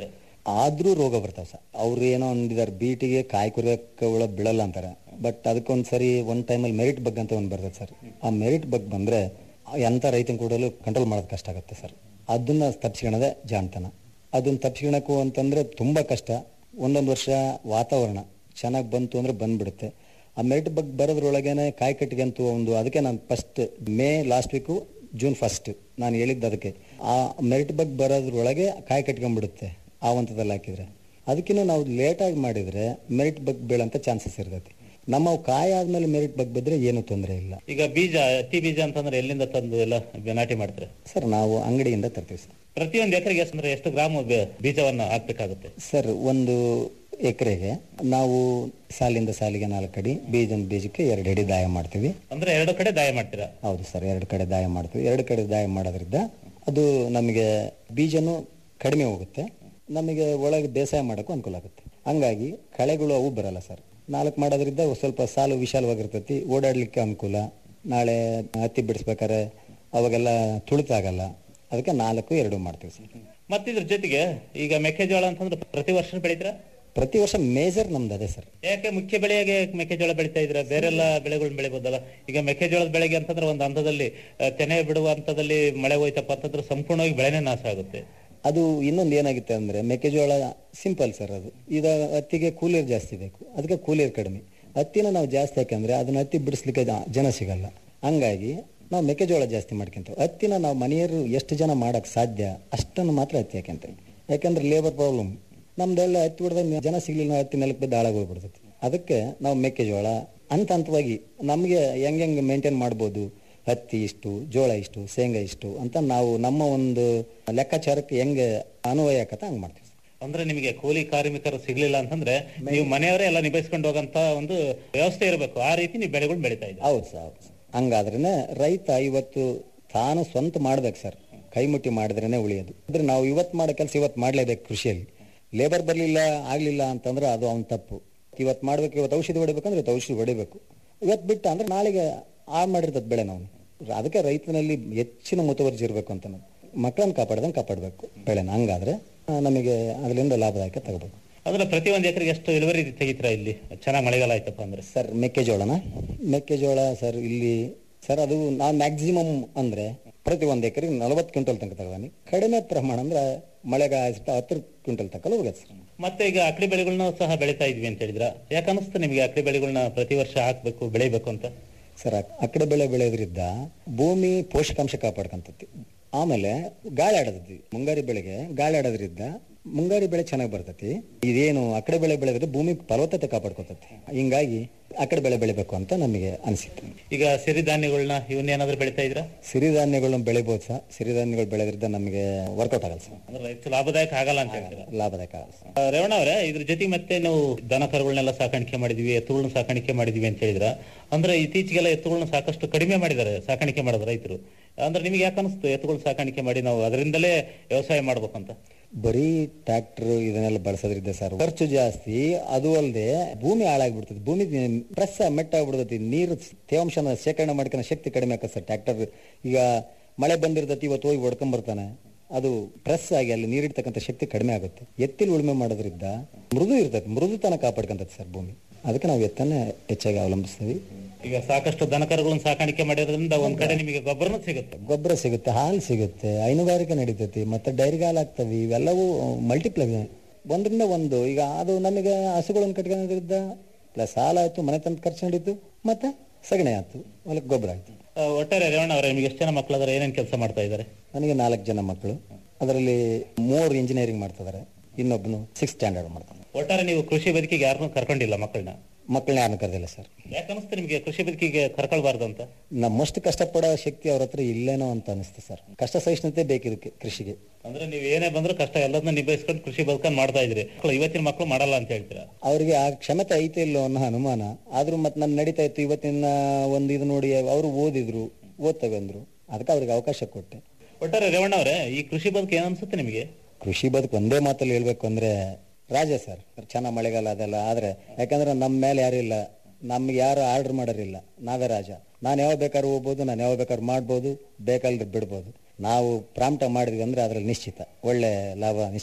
ಆದ್ರೂ ರೋಗ ಬರ್ತಾವ ಸರ್ ಅವ್ರು ಏನೋ ಅಂದಿದ್ದಾರೆ ಬೀಟಿಗೆ ಕಾಯಿ ಕುರಿಯಕ್ಕೆ ಹುಳ ಬೀಳಲ್ಲ ಅಂತಾರೆ ಬಟ್ ಅದಕ್ಕೊಂದ್ ಸರಿ ಒಂದ್ ಟೈಮಲ್ಲಿ ಮೆರಿಟ್ ಬಗ್ ಅಂತ ಒಂದು ಬರ್ತದೆ ಸರ್ ಆ ಮೆರಿಟ್ ಬಗ್ ಬಂದ್ರೆ ಎಂಥ ರೈತನ ಕೂಡಲು ಕಂಟ್ರೋಲ್ ಮಾಡೋದು ಕಷ್ಟ ಆಗುತ್ತೆ ಸರ್ ಅದನ್ನ ತಪ್ಪಿಸ್ಕೊಳ್ಳೋದೇ ಜಾಣ್ತನ ಅದನ್ನ ತಪ್ಪಿಸ್ಕೊಳಕು ಅಂತಂದ್ರೆ ತುಂಬಾ ಕಷ್ಟ ಒಂದೊಂದು ವರ್ಷ ವಾತಾವರಣ ಚೆನ್ನಾಗಿ ಬಂತು ಅಂದ್ರೆ ಬಂದ್ಬಿಡುತ್ತೆ ಆ ಮೆರಿಟ್ ಬಗ್ ಬರೋದ್ರೊಳಗೇನೆ ಕಾಯಿ ಕಟ್ಟಿಗೆ ಅಂತೂ ಒಂದು ಅದಕ್ಕೆ ನಾನು first May last week June first ನಾನು ಹೇಳಿದ್ದು ಅದಕ್ಕೆ ಆ ಮೆರಿಟ್ ಬಗ್ ಬರೋದ್ರೊಳಗೆ ಕಾಯಿ ಕಟ್ಕೊಂಡ್ಬಿಡುತ್ತೆ ಆ ಹಂತದಲ್ಲಿ ಹಾಕಿದ್ರೆ ಅದಕ್ಕಿಂತ ನಾವು ಲೇಟಾಗಿ ಮಾಡಿದ್ರೆ ಮೆರಿಟ್ ಬಗ್ ಬೀಳಂತ ಚಾನ್ಸಸ್ ಇರ್ತೈತಿ ನಮ್ಮ ಕಾಯಿ ಆದ್ಮೇಲೆ ಮೆರಿಟ್ ಬಗ್ ಬಿದ್ರೆ ಏನು ತೊಂದರೆ ಇಲ್ಲ ಈಗ ಬೀಜ ಹತ್ತಿ ಬೀಜ ಅಂತಂದ್ರೆ ಎಲ್ಲಿಂದ ತಂದು ಎಲ್ಲ ನಾಟಿ ಮಾಡ್ತಾರೆ ಸರ್ ನಾವು ಅಂಗಡಿಯಿಂದ ತರ್ತೀವಿ ಸರ್ ಪ್ರತಿಯೊಂದು ಎಕರೆಗೆ ಅಂದ್ರೆ ಎಷ್ಟು ಗ್ರಾಮ್ ಬೆ- ಬೀಜವನ್ನ ಹಾಕ್ಬೇಕಾಗುತ್ತೆ ಸರ್ ಒಂದು ಎಕರೆಗೆ ನಾವು ಸಾಲಿಂದ ಸಾಲಿಗೆ ನಾಲ್ಕು ಅಡಿ ಬೀಜದ ಬೀಜಕ್ಕೆ ಎರಡು ಅಡಿ ದಾಯ ಮಾಡ್ತೀವಿ ಅಂದ್ರೆ ಎರಡು ಕಡೆ ದಾಯ ಮಾಡ್ತೀರಾ ಹೌದು ಸರ್ ಎರಡು ಕಡೆ ದಾಯ ಮಾಡ್ತೀವಿ ಎರಡು ಕಡೆ ದಾಯ ಮಾಡೋದ್ರಿಂದ ಅದು ನಮಗೆ ಬೀಜನೂ ಕಡಿಮೆ ಹೋಗುತ್ತೆ ನಮಗೆ ಒಳಗೆ ಬೇಸಾಯ ಮಾಡೋಕ್ಕೂ ಅನುಕೂಲ ಆಗುತ್ತೆ ಹಂಗಾಗಿ ಕಳೆಗಳು ಅವು ಬರಲ್ಲ ಸರ್ ನಾಲ್ಕು ಮಾಡೋದ್ರಿಂದ ಸ್ವಲ್ಪ ಸಾಲು ವಿಶಾಲವಾಗಿರ್ತೈತಿ ಓಡಾಡ್ಲಿಕ್ಕೆ ಅನುಕೂಲ ನಾಳೆ ಹತ್ತಿ ಬಿಡಿಸ್ಬೇಕಾದ್ರೆ ಅವಾಗೆಲ್ಲ ತುಳಿತಾಗಲ್ಲ ಅದಕ್ಕೆ ನಾಲ್ಕು ಎರಡು ಮಾಡ್ತೀವಿ ಸರ್ ಮತ್ತೆ ಇದ್ರ ಜೊತೆಗೆ ಈಗ ಮೆಕ್ಕೆಜೋಳ ಅಂತಂದ್ರೆ ಪ್ರತಿ ವರ್ಷ ಬೆಳಿತೀರಾ ಪ್ರತಿ ವರ್ಷ ಮೇಜರ್ ನಮ್ದು ಅದೇ ಸರ್ ಯಾಕೆ ಮುಖ್ಯ ಬೆಳೆಯಾಗಿ ಮೆಕ್ಕೆಜೋಳ ಬೆಳಿತಾ ಇದ್ರ ಬೇರೆಲ್ಲ ಬೆಳೆಗಳನ್ನ ಬೆಳಿಬೋದಲ್ಲ ಈಗ ಮೆಕ್ಕೆಜೋಳದ ಬೆಳೆಗೆ ಅಂತಂದ್ರೆ ಒಂದು ಹಂತದಲ್ಲಿ ಆ, ತೆನೆ ಬಿಡುವ ಹಂತದಲ್ಲಿ ಮಳೆ ಹೋಯ್ತಪ್ಪ ಅಂತಂದ್ರೆ ಸಂಪೂರ್ಣವಾಗಿ ಬೆಳೆನೇ ನಾಶ ಆಗುತ್ತೆ ಅದು ಇನ್ನೊಂದು ಏನಾಗುತ್ತೆ ಅಂದ್ರೆ ಮೆಕ್ಕೆಜೋಳ ಸಿಂಪಲ್ ಸರ್ ಅದು ಈಗ ಹತ್ತಿಗೆ ಕೂಲಿಯರ್ ಜಾಸ್ತಿ ಬೇಕು ಅದಕ್ಕೆ ಕೂಲಿಯರ್ ಕಡಿಮೆ ಹತ್ತಿನ ನಾವು ಜಾಸ್ತಿ ಹಾಕಂದ್ರೆ ಅದನ್ನ ಹತ್ತಿ ಬಿಡಿಸ್ಲಿಕ್ಕೆ ಜ- ಜನ ಸಿಗಲ್ಲ ಹಂಗಾಗಿ ನಾವು ಮೆಕ್ಕೆಜೋಳ ಜಾಸ್ತಿ ಮಾಡ್ಕೊಂತೇವೆ ಹತ್ತಿನ ನಾವು ಮನೆಯವರು ಎಷ್ಟು ಜನ ಮಾಡಕ್ ಸಾಧ್ಯ ಅಷ್ಟನ್ನು ಮಾತ್ರ ಹತ್ತಿ ಹಾಕ್ಯಂತೇವೆ ಯಾಕಂದ್ರೆ ಲೇಬರ್ ಪ್ರಾಬ್ಲಮ್ ನಮ್ದೆಲ್ಲ ಹತ್ತಿ ಹೊಡೆದಾಗ ಜನ ಸಿಗ್ಲಿಲ್ಲ ಹತ್ತಿ ನೆಲಕ್ಕೆ ಬಿದ್ದು ಹಾಳಾಗೋಗ್ಬಿಡ್ತೈತಿ ಅದಕ್ಕೆ ನಾವು ಮೆಕ್ಕೆಜೋಳ ಹಂತ ಹಂತವಾಗಿ ನಮಗೆ ಹೆಂಗ್ ಹೆಂಗ್ ಮೇಂಟೈನ್ ಮಾಡ್ಬೋದು ಹತ್ತಿ ಇಷ್ಟು ಜೋಳ ಇಷ್ಟು ಶೇಂಗಾ ಇಷ್ಟು ಅಂತ ನಾವು ನಮ್ಮ ಒಂದು ಲೆಕ್ಕಾಚಾರಕ್ಕೆ ಹೆಂಗೆ ಅನ್ವಯ ಆಕತ್ತ ಹಂಗ್ ಮಾಡ್ತೀವಿ ಅಂದ್ರೆ ನಿಮಗೆ ಕೂಲಿ ಕಾರ್ಮಿಕರು ಸಿಗ್ಲಿಲ್ಲ ಅಂತಂದ್ರೆ ನೀವು ಮನೆಯವರೇ ಎಲ್ಲ ನಿಭಾಯಿಸ್ಕೊಂಡು ಹೋಗಂತ ಒಂದು ವ್ಯವಸ್ಥೆ ಇರಬೇಕು ಆ ರೀತಿ ನೀವು ಬೆಳೆಗಳು ಬೆಳಿತಾ ಇದ್ದೀವಿ ಹೌದು ಸರ್ ಹೌದು ಸರ್. ಹಂಗಾದ್ರೇನೆ ರೈತ ಇವತ್ತು ತಾನು ಸ್ವಂತ ಮಾಡ್ಬೇಕು ಸರ್ ಕೈ ಮುಟ್ಟಿ ಮಾಡಿದ್ರೇನೆ ಉಳಿಯೋದು ಅಂದ್ರೆ ನಾವು ಇವತ್ತು ಮಾಡೋ ಕೆಲಸ ಇವತ್ತು ಮಾಡ್ಲೇಬೇಕು ಕೃಷಿಯಲ್ಲಿ ಲೇಬರ್ ಬರಲಿಲ್ಲ ಆಗ್ಲಿಲ್ಲ ಅಂತಂದ್ರೆ ಅದು ಅವ್ನ ತಪ್ಪು ಇವತ್ತು ಮಾಡ್ಬೇಕು ಇವತ್ತು ಔಷಧಿ ಹೊಡಿಬೇಕಂದ್ರೆ ಇವತ್ತು ಔಷಧಿ ಹೊಡಿಬೇಕು ಇವತ್ತು ಬಿಟ್ಟ ಅಂದ್ರೆ ನಾಳೆಗೆ ಆ ಮಾಡಿರ್ತದ ಬೆಳೆ ನಾವು ಅದಕ್ಕೆ ರೈತನಲ್ಲಿ ಹೆಚ್ಚಿನ ಮುತುವರ್ಜಿ ಇರಬೇಕು ಅಂತ ನಾವು ಮಕ್ಕಳನ್ನ ಕಾಪಾಡ್ದಂಗೆ ಕಾಪಾಡಬೇಕು ಬೆಳೆನ ಹಂಗಾದ್ರೆ ಆ, ನಮಗೆ ಅದರಿಂದ ಲಾಭದಾಯಕ ತಗೋಬೇಕು ಅಂದ್ರೆ ಪ್ರತಿ ಒಂದ್ ಎಕರೆಗೆ ಎಷ್ಟು ಇಳುವರಿ ತೆಗಿತೀರಾ ಇಲ್ಲಿ ಚೆನ್ನಾಗಿ ಮಳೆಗಾಲ ಆಯ್ತಪ್ಪ ಅಂದ್ರೆ ಸರ್ ಮೆಕ್ಕೆಜೋಳನ ಮೆಕ್ಕೆಜೋಳ ಸರ್ ಇಲ್ಲಿ ಸರ್ ಅದು ನಾವು ಮ್ಯಾಕ್ಸಿಮಮ್ ಅಂದ್ರೆ ಪ್ರತಿ ಒಂದು ಎಕರೆಗೆ ನಲವತ್ತು ಕ್ವಿಂಟಲ್ ತನಕ ತಗೋನಿ ಕಡಿಮೆ ಪ್ರಮಾಣ ಅಂದ್ರೆ ಮಳೆಗಾಲ ಹತ್ತು ಕ್ವಿಂಟಲ್ ತನಕ ಹೋಗುತ್ತೆ ಸರ್ ಮತ್ತೆ ಈಗ ಅಕ್ಕಡಿ ಬೆಳೆಗಳನ್ನ ಸಹ ಬೆಳಿತಾ ಇದ್ವಿ ಅಂತ ಹೇಳಿದ್ರ ಯಾಕೆ ಅನಿಸ್ತು ನಿಮಗೆ ಅಕ್ಕಡಿ ಬೆಳೆಗಳನ್ನ ಪ್ರತಿ ವರ್ಷ ಹಾಕ್ಬೇಕು ಬೆಳಿಬೇಕು ಅಂತ ಸರ್ ಅಕ್- ಅಕ್ಕಡೆ ಬೆಳೆ ಬೆಳೆಯೋದ್ರಿಂದ ಭೂಮಿ ಪೋಷಕಾಂಶ ಕಾಪಾಡ್ಕೊಂತತಿ ಆಮೇಲೆ ಗಾಳಿ ಆಡತೈತಿ ಮುಂಗಾರಿ ಬೆಳೆಗೆ ಗಾಳಿ ಆಡೋದ್ರಿಂದ ಮುಂಗಾರಿ ಬೆಳೆ ಚೆನ್ನಾಗಿ ಬರ್ತೈತಿ ಇದೇನು ಅಕ್ಕಡೆ ಬೆಳೆ ಬೆಳೆದ್ರೆ ಭೂಮಿ ಫಲವತ್ತತೆ ಕಾಪಾಡ್ಕೊತತಿ ಹಿಂಗಾಗಿ ಅಕ್ಕಡೆ ಬೆಳೆ ಬೆಳಿಬೇಕು ಅಂತ ನಮಗೆ ಅನಿಸಿತ್ತು ಈಗ ಸಿರಿಧಾನ್ಯಗಳನ್ನ ಇವನ್ನೇನಾದ್ರೂ ಬೆಳಿತಾ ಇದ್ರ ಸಿರಿಧಾನ್ಯಗಳನ್ನ ಬೆಳಿಬೋದು ಸರ್ ಸಿರಿಧಾನ್ಯಗಳು ಬೆಳೆದ್ರಿಂದ ನಮಗೆ ವರ್ಕೌಟ್ ಆಗಲ್ಲ ಸರ್ ಅಂದ್ರೆ ರೈತ ಲಾಭದಾಯಕ ಆಗಲ್ಲ ಅಂತ ಹೇಳ್ತೀರಾ ಲಾಭದಾಯಕ ಆಗಲ್ಲ ಸರ್ ಆ, ರೇವಣ್ಣ ಅವರೇ ಇದ್ರ ಜೊತೆಗೆ ಮತ್ತೆ ನಾವು ದನ ಕರುಗಳನ್ನೆಲ್ಲ ಸಾಕಾಣಿಕೆ ಮಾಡಿದ್ವಿ ಎತ್ತುಗಳನ್ನ ಸಾಕಾಣಿಕೆ ಮಾಡಿದ್ವಿ ಅಂತ ಹೇಳಿದ್ರ ಅಂದ್ರೆ ಇತ್ತೀಚೆಗೆಲ್ಲ ಎತ್ತುಗಳನ್ನ ಸಾಕಷ್ಟು ಕಡಿಮೆ ಮಾಡಿದ್ದಾರೆ ಸಾಕಾಣಿಕೆ ಮಾಡೋದು ರೈತರು ಅಂದ್ರೆ ನಿಮ್ಗೆ ಯಾಕೆ ಅನಿಸ್ತು ಎತ್ತುಗಳು ಸಾಕಾಣಿಕೆ ಮಾಡಿ ನಾವು ಅದರಿಂದಲೇ ವ್ಯವಸಾಯ ಮಾಡ್ಬೇಕಂತ ಬರೀ ಟ್ರ್ಯಾಕ್ಟರ್ ಇದನ್ನೆಲ್ಲ ಬಳಸೋದ್ರಿಂದ ಸರ್ ಖರ್ಚು ಜಾಸ್ತಿ ಅದು ಅಲ್ಲದೆ ಭೂಮಿ ಹಾಳಾಗ್ಬಿಡ್ತದೆ ಭೂಮಿ ಪ್ರೆಸ್ ಮೆಟ್ಟ ಆಗ್ಬಿಡ್ತೈತಿ ನೀರು ತೇವಾಂಶನ ಶೇಖರಣೆ ಮಾಡ್ಕೊಳ್ಳೋ ಶಕ್ತಿ ಕಡಿಮೆ ಆಕತ್ ಸರ್ ಟ್ರ್ಯಾಕ್ಟರ್ ಈಗ ಮಳೆ ಬಂದಿರ್ತೈತಿ ಇವತ್ತು ಹೋಗಿ ಹೊಡ್ಕೊಂಬರ್ತಾನೆ ಅದು ಪ್ರೆಸ್ ಆಗಿ ಅಲ್ಲಿ ನೀರಿಡ್ತಕ್ಕಂಥ ಶಕ್ತಿ ಕಡಿಮೆ ಆಗುತ್ತೆ ಎತ್ತಿಲ್ ಉಳುಮೆ ಮಾಡೋದ್ರಿಂದ ಮೃದು ಇರ್ತೈತಿ ಮೃದುತನ ಕಾಪಾಡ್ಕೊಂತೈತಿ ಸರ್ ಭೂಮಿ ಅದಕ್ಕೆ ನಾವು ಎತ್ತನ್ನೇ ಹೆಚ್ಚಾಗಿ ಅವಲಂಬಿಸ್ತೀವಿ ಈಗ ಸಾಕಷ್ಟು ದನ ಕರುಗಳನ್ನ ಸಾಕಾಣಿಕೆ ಮಾಡಿರೋದ್ರಿಂದ ಒಂದ್ ಕಡೆ ನಿಮಗೆ ಗೊಬ್ಬರನೂ ಸಿಗುತ್ತೆ ಗೊಬ್ಬರ ಸಿಗುತ್ತೆ ಹಾಲು ಸಿಗುತ್ತೆ ಹೈನುಗಾರಿಕೆ ನಡೀತೈತಿ ಮತ್ತೆ ಡೈರಿಗೆ ಹಾಲು ಆಗ್ತವೆ ಇವೆಲ್ಲವೂ ಮಲ್ಟಿಪ್ಲೈ ಒಂದರಿಂದ ಒಂದು ಈಗ ಅದು ನಮಗೆ ಹಸುಗಳನ್ನು ಕಟ್ಕೊಳ್ಳೋದ್ರಿಂದ ಪ್ಲಸ್ ಹಾಲು ಆಯ್ತು ಮನೆ ತಂದು ಖರ್ಚು ನಡೀತು ಮತ್ತೆ ಸಗಣಿ ಆಯ್ತು ಹೊಲಕ್ಕೆ ಗೊಬ್ಬರ ಆಯ್ತು ಆ, ಒಟ್ಟಾರೆ ರೇವಣ್ಣ ಅವರೇ ನಿಮ್ಗೆ ಎಷ್ಟು ಜನ ಮಕ್ಕಳಾದ್ರೆ ಏನೇನ್ ಕೆಲಸ ಮಾಡ್ತಾ ಇದ್ದಾರೆ ನನಗೆ ನಾಲ್ಕು ಜನ ಮಕ್ಕಳು ಅದರಲ್ಲಿ ಮೂವರು ಇಂಜಿನಿಯರಿಂಗ್ ಮಾಡ್ತಿದ್ದಾರೆ ಇನ್ನೊಬ್ಬನು ಸಿಕ್ಸ್ ಸ್ಟ್ಯಾಂಡರ್ಡ್ ಮಾಡ್ತಾನೆ ಒಟ್ಟಾರೆ ನೀವು ಕೃಷಿ ಬದುಕಿಗೆ ಯಾರನ್ನೂ ಕರ್ಕೊಂಡಿಲ್ಲ ಮಕ್ಕಳನ್ನ ಮಕ್ಕಳನ್ನ ಯಾರನ್ನು ಕರೆದಿಲ್ಲ ಸರ್ ಯಾಕೆ ಅನಿಸ್ತು ನಿಮ್ಗೆ ಕೃಷಿ ಬದುಕಿಗೆ ಕರ್ಕೊಳ್ಬಾರ್ದು ಅಂತ ನಮ್ಮಷ್ಟು ಕಷ್ಟಪಡೋ ಶಕ್ತಿ ಅವ್ರ ಹತ್ರ ಇಲ್ಲೇನೋ ಅಂತ ಅನಿಸ್ತು ಸರ್ ಕಷ್ಟ ಸಹಿಷ್ಣುತೆ ಬೇಕಿದಕ್ಕೆ ಕೃಷಿಗೆ ಅಂದ್ರೆ ನೀವು ಏನೇ ಬಂದ್ರು ಕಷ್ಟ ಎಲ್ಲದನ್ನ ನಿಭಾಯಿಸ್ಕೊಂಡು ಕೃಷಿ ಬದುಕನ್ನು ಮಾಡ್ತಾ ಇದ್ರಿ ಮಕ್ಳು ಇವತ್ತಿನ ಮಕ್ಕಳು ಮಾಡಲ್ಲ ಅಂತ ಹೇಳ್ತೀರಾ ಅವ್ರಿಗೆ ಆ ಕ್ಷಮತೆ ಐತೆ ಇಲ್ಲೋ ಅನ್ನೋ ಅನುಮಾನ ಆದ್ರೂ ಮತ್ತೆ ನಾನು ನಡೀತಾ ಇತ್ತು ಇವತ್ತಿನ ಒಂದು ಇದು ನೋಡಿ ಅವರು ಓದಿದ್ರು ಓದ್ತವೆ ಅಂದ್ರು ಅದಕ್ಕೆ ಅವ್ರಿಗೆ ಅವಕಾಶ ಕೊಟ್ಟೆ ಒಟ್ಟಾರೆ ರೇವಣ್ಣ ಅವರೇ ಈ ಕೃಷಿ ಬದುಕು ಏನ್ ಅನ್ಸುತ್ತೆ ನಿಮಗೆ ಕೃಷಿ ಬದುಕು ಒಂದೇ ಮಾತಲ್ಲಿ ಹೇಳ್ಬೇಕು ಅಂದ್ರೆ ರಾಜ ಸರ್ ಚೆನ್ನಾಗ್ ಮಳೆಗಾಲ ಅದೆಲ್ಲ ಆದ್ರೆ ಯಾಕಂದ್ರೆ ನಮ್ಮ ಮೇಲೆ ಯಾರು ಇಲ್ಲ ನಮ್ಗೆ ಯಾರು ಆರ್ಡರ್ ಮಾಡೋರಿಲ್ಲ ನಾವೇ ರಾಜ ನಾನು ಯಾವ ಬೇಕಾದ್ರೂ ಹೋಗ್ಬೋದು ನಾನು ಯಾವ ಬೇಕಾದ್ರೂ ಮಾಡ್ಬೋದು ಬೇಕಾದ್ರೆ ಬಿಡ್ಬೋದು ನಾವು ಪ್ರಾಂಪ್ಟ ಮಾಡಿದ್ವಿ ಅಂದ್ರೆ ಅದ್ರಲ್ಲಿ ನಿಶ್ಚಿತ ಒಳ್ಳೆ ಲಾಭ ನಿಶ್ಚಿತ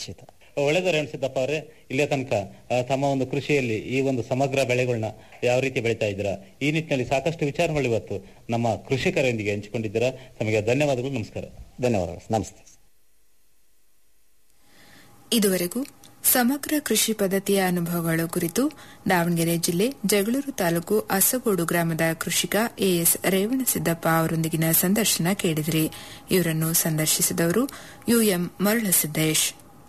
ಒಳ್ಳೆದು ರೇವಣಸಿದ್ದಪ್ಪ ಅವರೇ ಇಲ್ಲಿಯ ತನಕ ಆ, ತಮ್ಮ ಒಂದು ಕೃಷಿಯಲ್ಲಿ ಈ ಒಂದು ಸಮಗ್ರ ಬೆಳೆಗಳನ್ನ ಯಾವ ರೀತಿ ಬೆಳೀತಾ ಇದ್ದೀರಾ ಈ ನಿಟ್ಟಿನಲ್ಲಿ ಸಾಕಷ್ಟು ವಿಚಾರಗಳು ಇವತ್ತು ನಮ್ಮ ಕೃಷಿಕರೊಂದಿಗೆ ಹಂಚಿಕೊಂಡಿದ್ದೀರಾ ತಮಗೆ ಧನ್ಯವಾದಗಳು ನಮಸ್ಕಾರ ಧನ್ಯವಾದಗಳು ನಮಸ್ತೆ ಇದುವರೆಗೂ ಸಮಗ್ರ ಕೃಷಿ ಪದ್ಧತಿಯ ಅನುಭವಗಳು ಕುರಿತು ದಾವಣಗೆರೆ ಜಿಲ್ಲೆ ಜಗಳೂರು ತಾಲೂಕು ಅಸಗೋಡು ಗ್ರಾಮದ ಕೃಷಿಕ ಎಎಸ್ ರೇವಣಸಿದ್ದಪ್ಪ ಅವರೊಂದಿಗಿನ ಸಂದರ್ಶನ ಕೇಳಿದಿರಿ ಇವರನ್ನು ಸಂದರ್ಶಿಸಿದವರು ಯುಎಂ ಮರಳಸಿದ್ದೇಶ್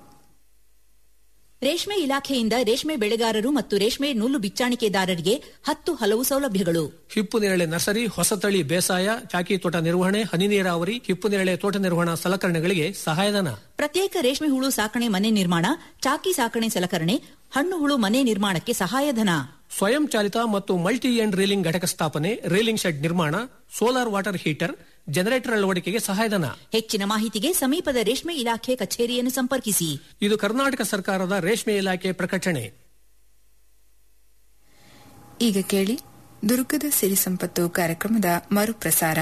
ರೇಷ್ಮೆ ಇಲಾಖೆಯಿಂದ ರೇಷ್ಮೆ ಬೆಳೆಗಾರರು ಮತ್ತು ರೇಷ್ಮೆ ನೂಲು ಬಿಚ್ಚಾಣಿಕೆದಾರರಿಗೆ ಹತ್ತು ಹಲವು ಸೌಲಭ್ಯಗಳು ಹಿಪ್ಪು ನೇರಳೆ ನರ್ಸರಿ ಹೊಸತಳಿ ಬೇಸಾಯ ಚಾಕಿ ತೋಟ ನಿರ್ವಹಣೆ ಹನಿ ನೀರಾವರಿ ಹಿಪ್ಪು ನೇರಳೆ ತೋಟ ನಿರ್ವಹಣಾ ಸಲಕರಣೆಗಳಿಗೆ ಸಹಾಯಧನ ಪ್ರತ್ಯೇಕ ರೇಷ್ಮೆ ಹುಳು ಸಾಕಣೆ ಮನೆ ನಿರ್ಮಾಣ ಚಾಕಿ ಸಾಕಣೆ ಸಲಕರಣೆ ಹಣ್ಣು ಹುಳು ಮನೆ ನಿರ್ಮಾಣಕ್ಕೆ ಸಹಾಯಧನ ಸ್ವಯಂ ಚಾಲಿತ ಮತ್ತು ಮಲ್ಟಿ ಎಂಡ್ ರೀಲಿಂಗ್ ಘಟಕ ಸ್ಥಾಪನೆ ರೀಲಿಂಗ್ ಶೆಡ್ ನಿರ್ಮಾಣ ಸೋಲಾರ್ ವಾಟರ್ ಹೀಟರ್ ಜನರೇಟರ್ ಅಳವಡಿಕೆಗೆ ಸಹಾಯಧನ ಹೆಚ್ಚಿನ ಮಾಹಿತಿಗೆ ಸಮೀಪದ ರೇಷ್ಮೆ ಇಲಾಖೆ ಕಚೇರಿಯನ್ನು ಸಂಪರ್ಕಿಸಿ ಇದು ಕರ್ನಾಟಕ ಸರ್ಕಾರದ ರೇಷ್ಮೆ ಇಲಾಖೆ ಪ್ರಕಟಣೆ ಈಗ ಕೇಳಿ ದುರ್ಗದ ಸಿರಿ ಸಂಪತ್ತು ಕಾರ್ಯಕ್ರಮದ ಮರುಪ್ರಸಾರ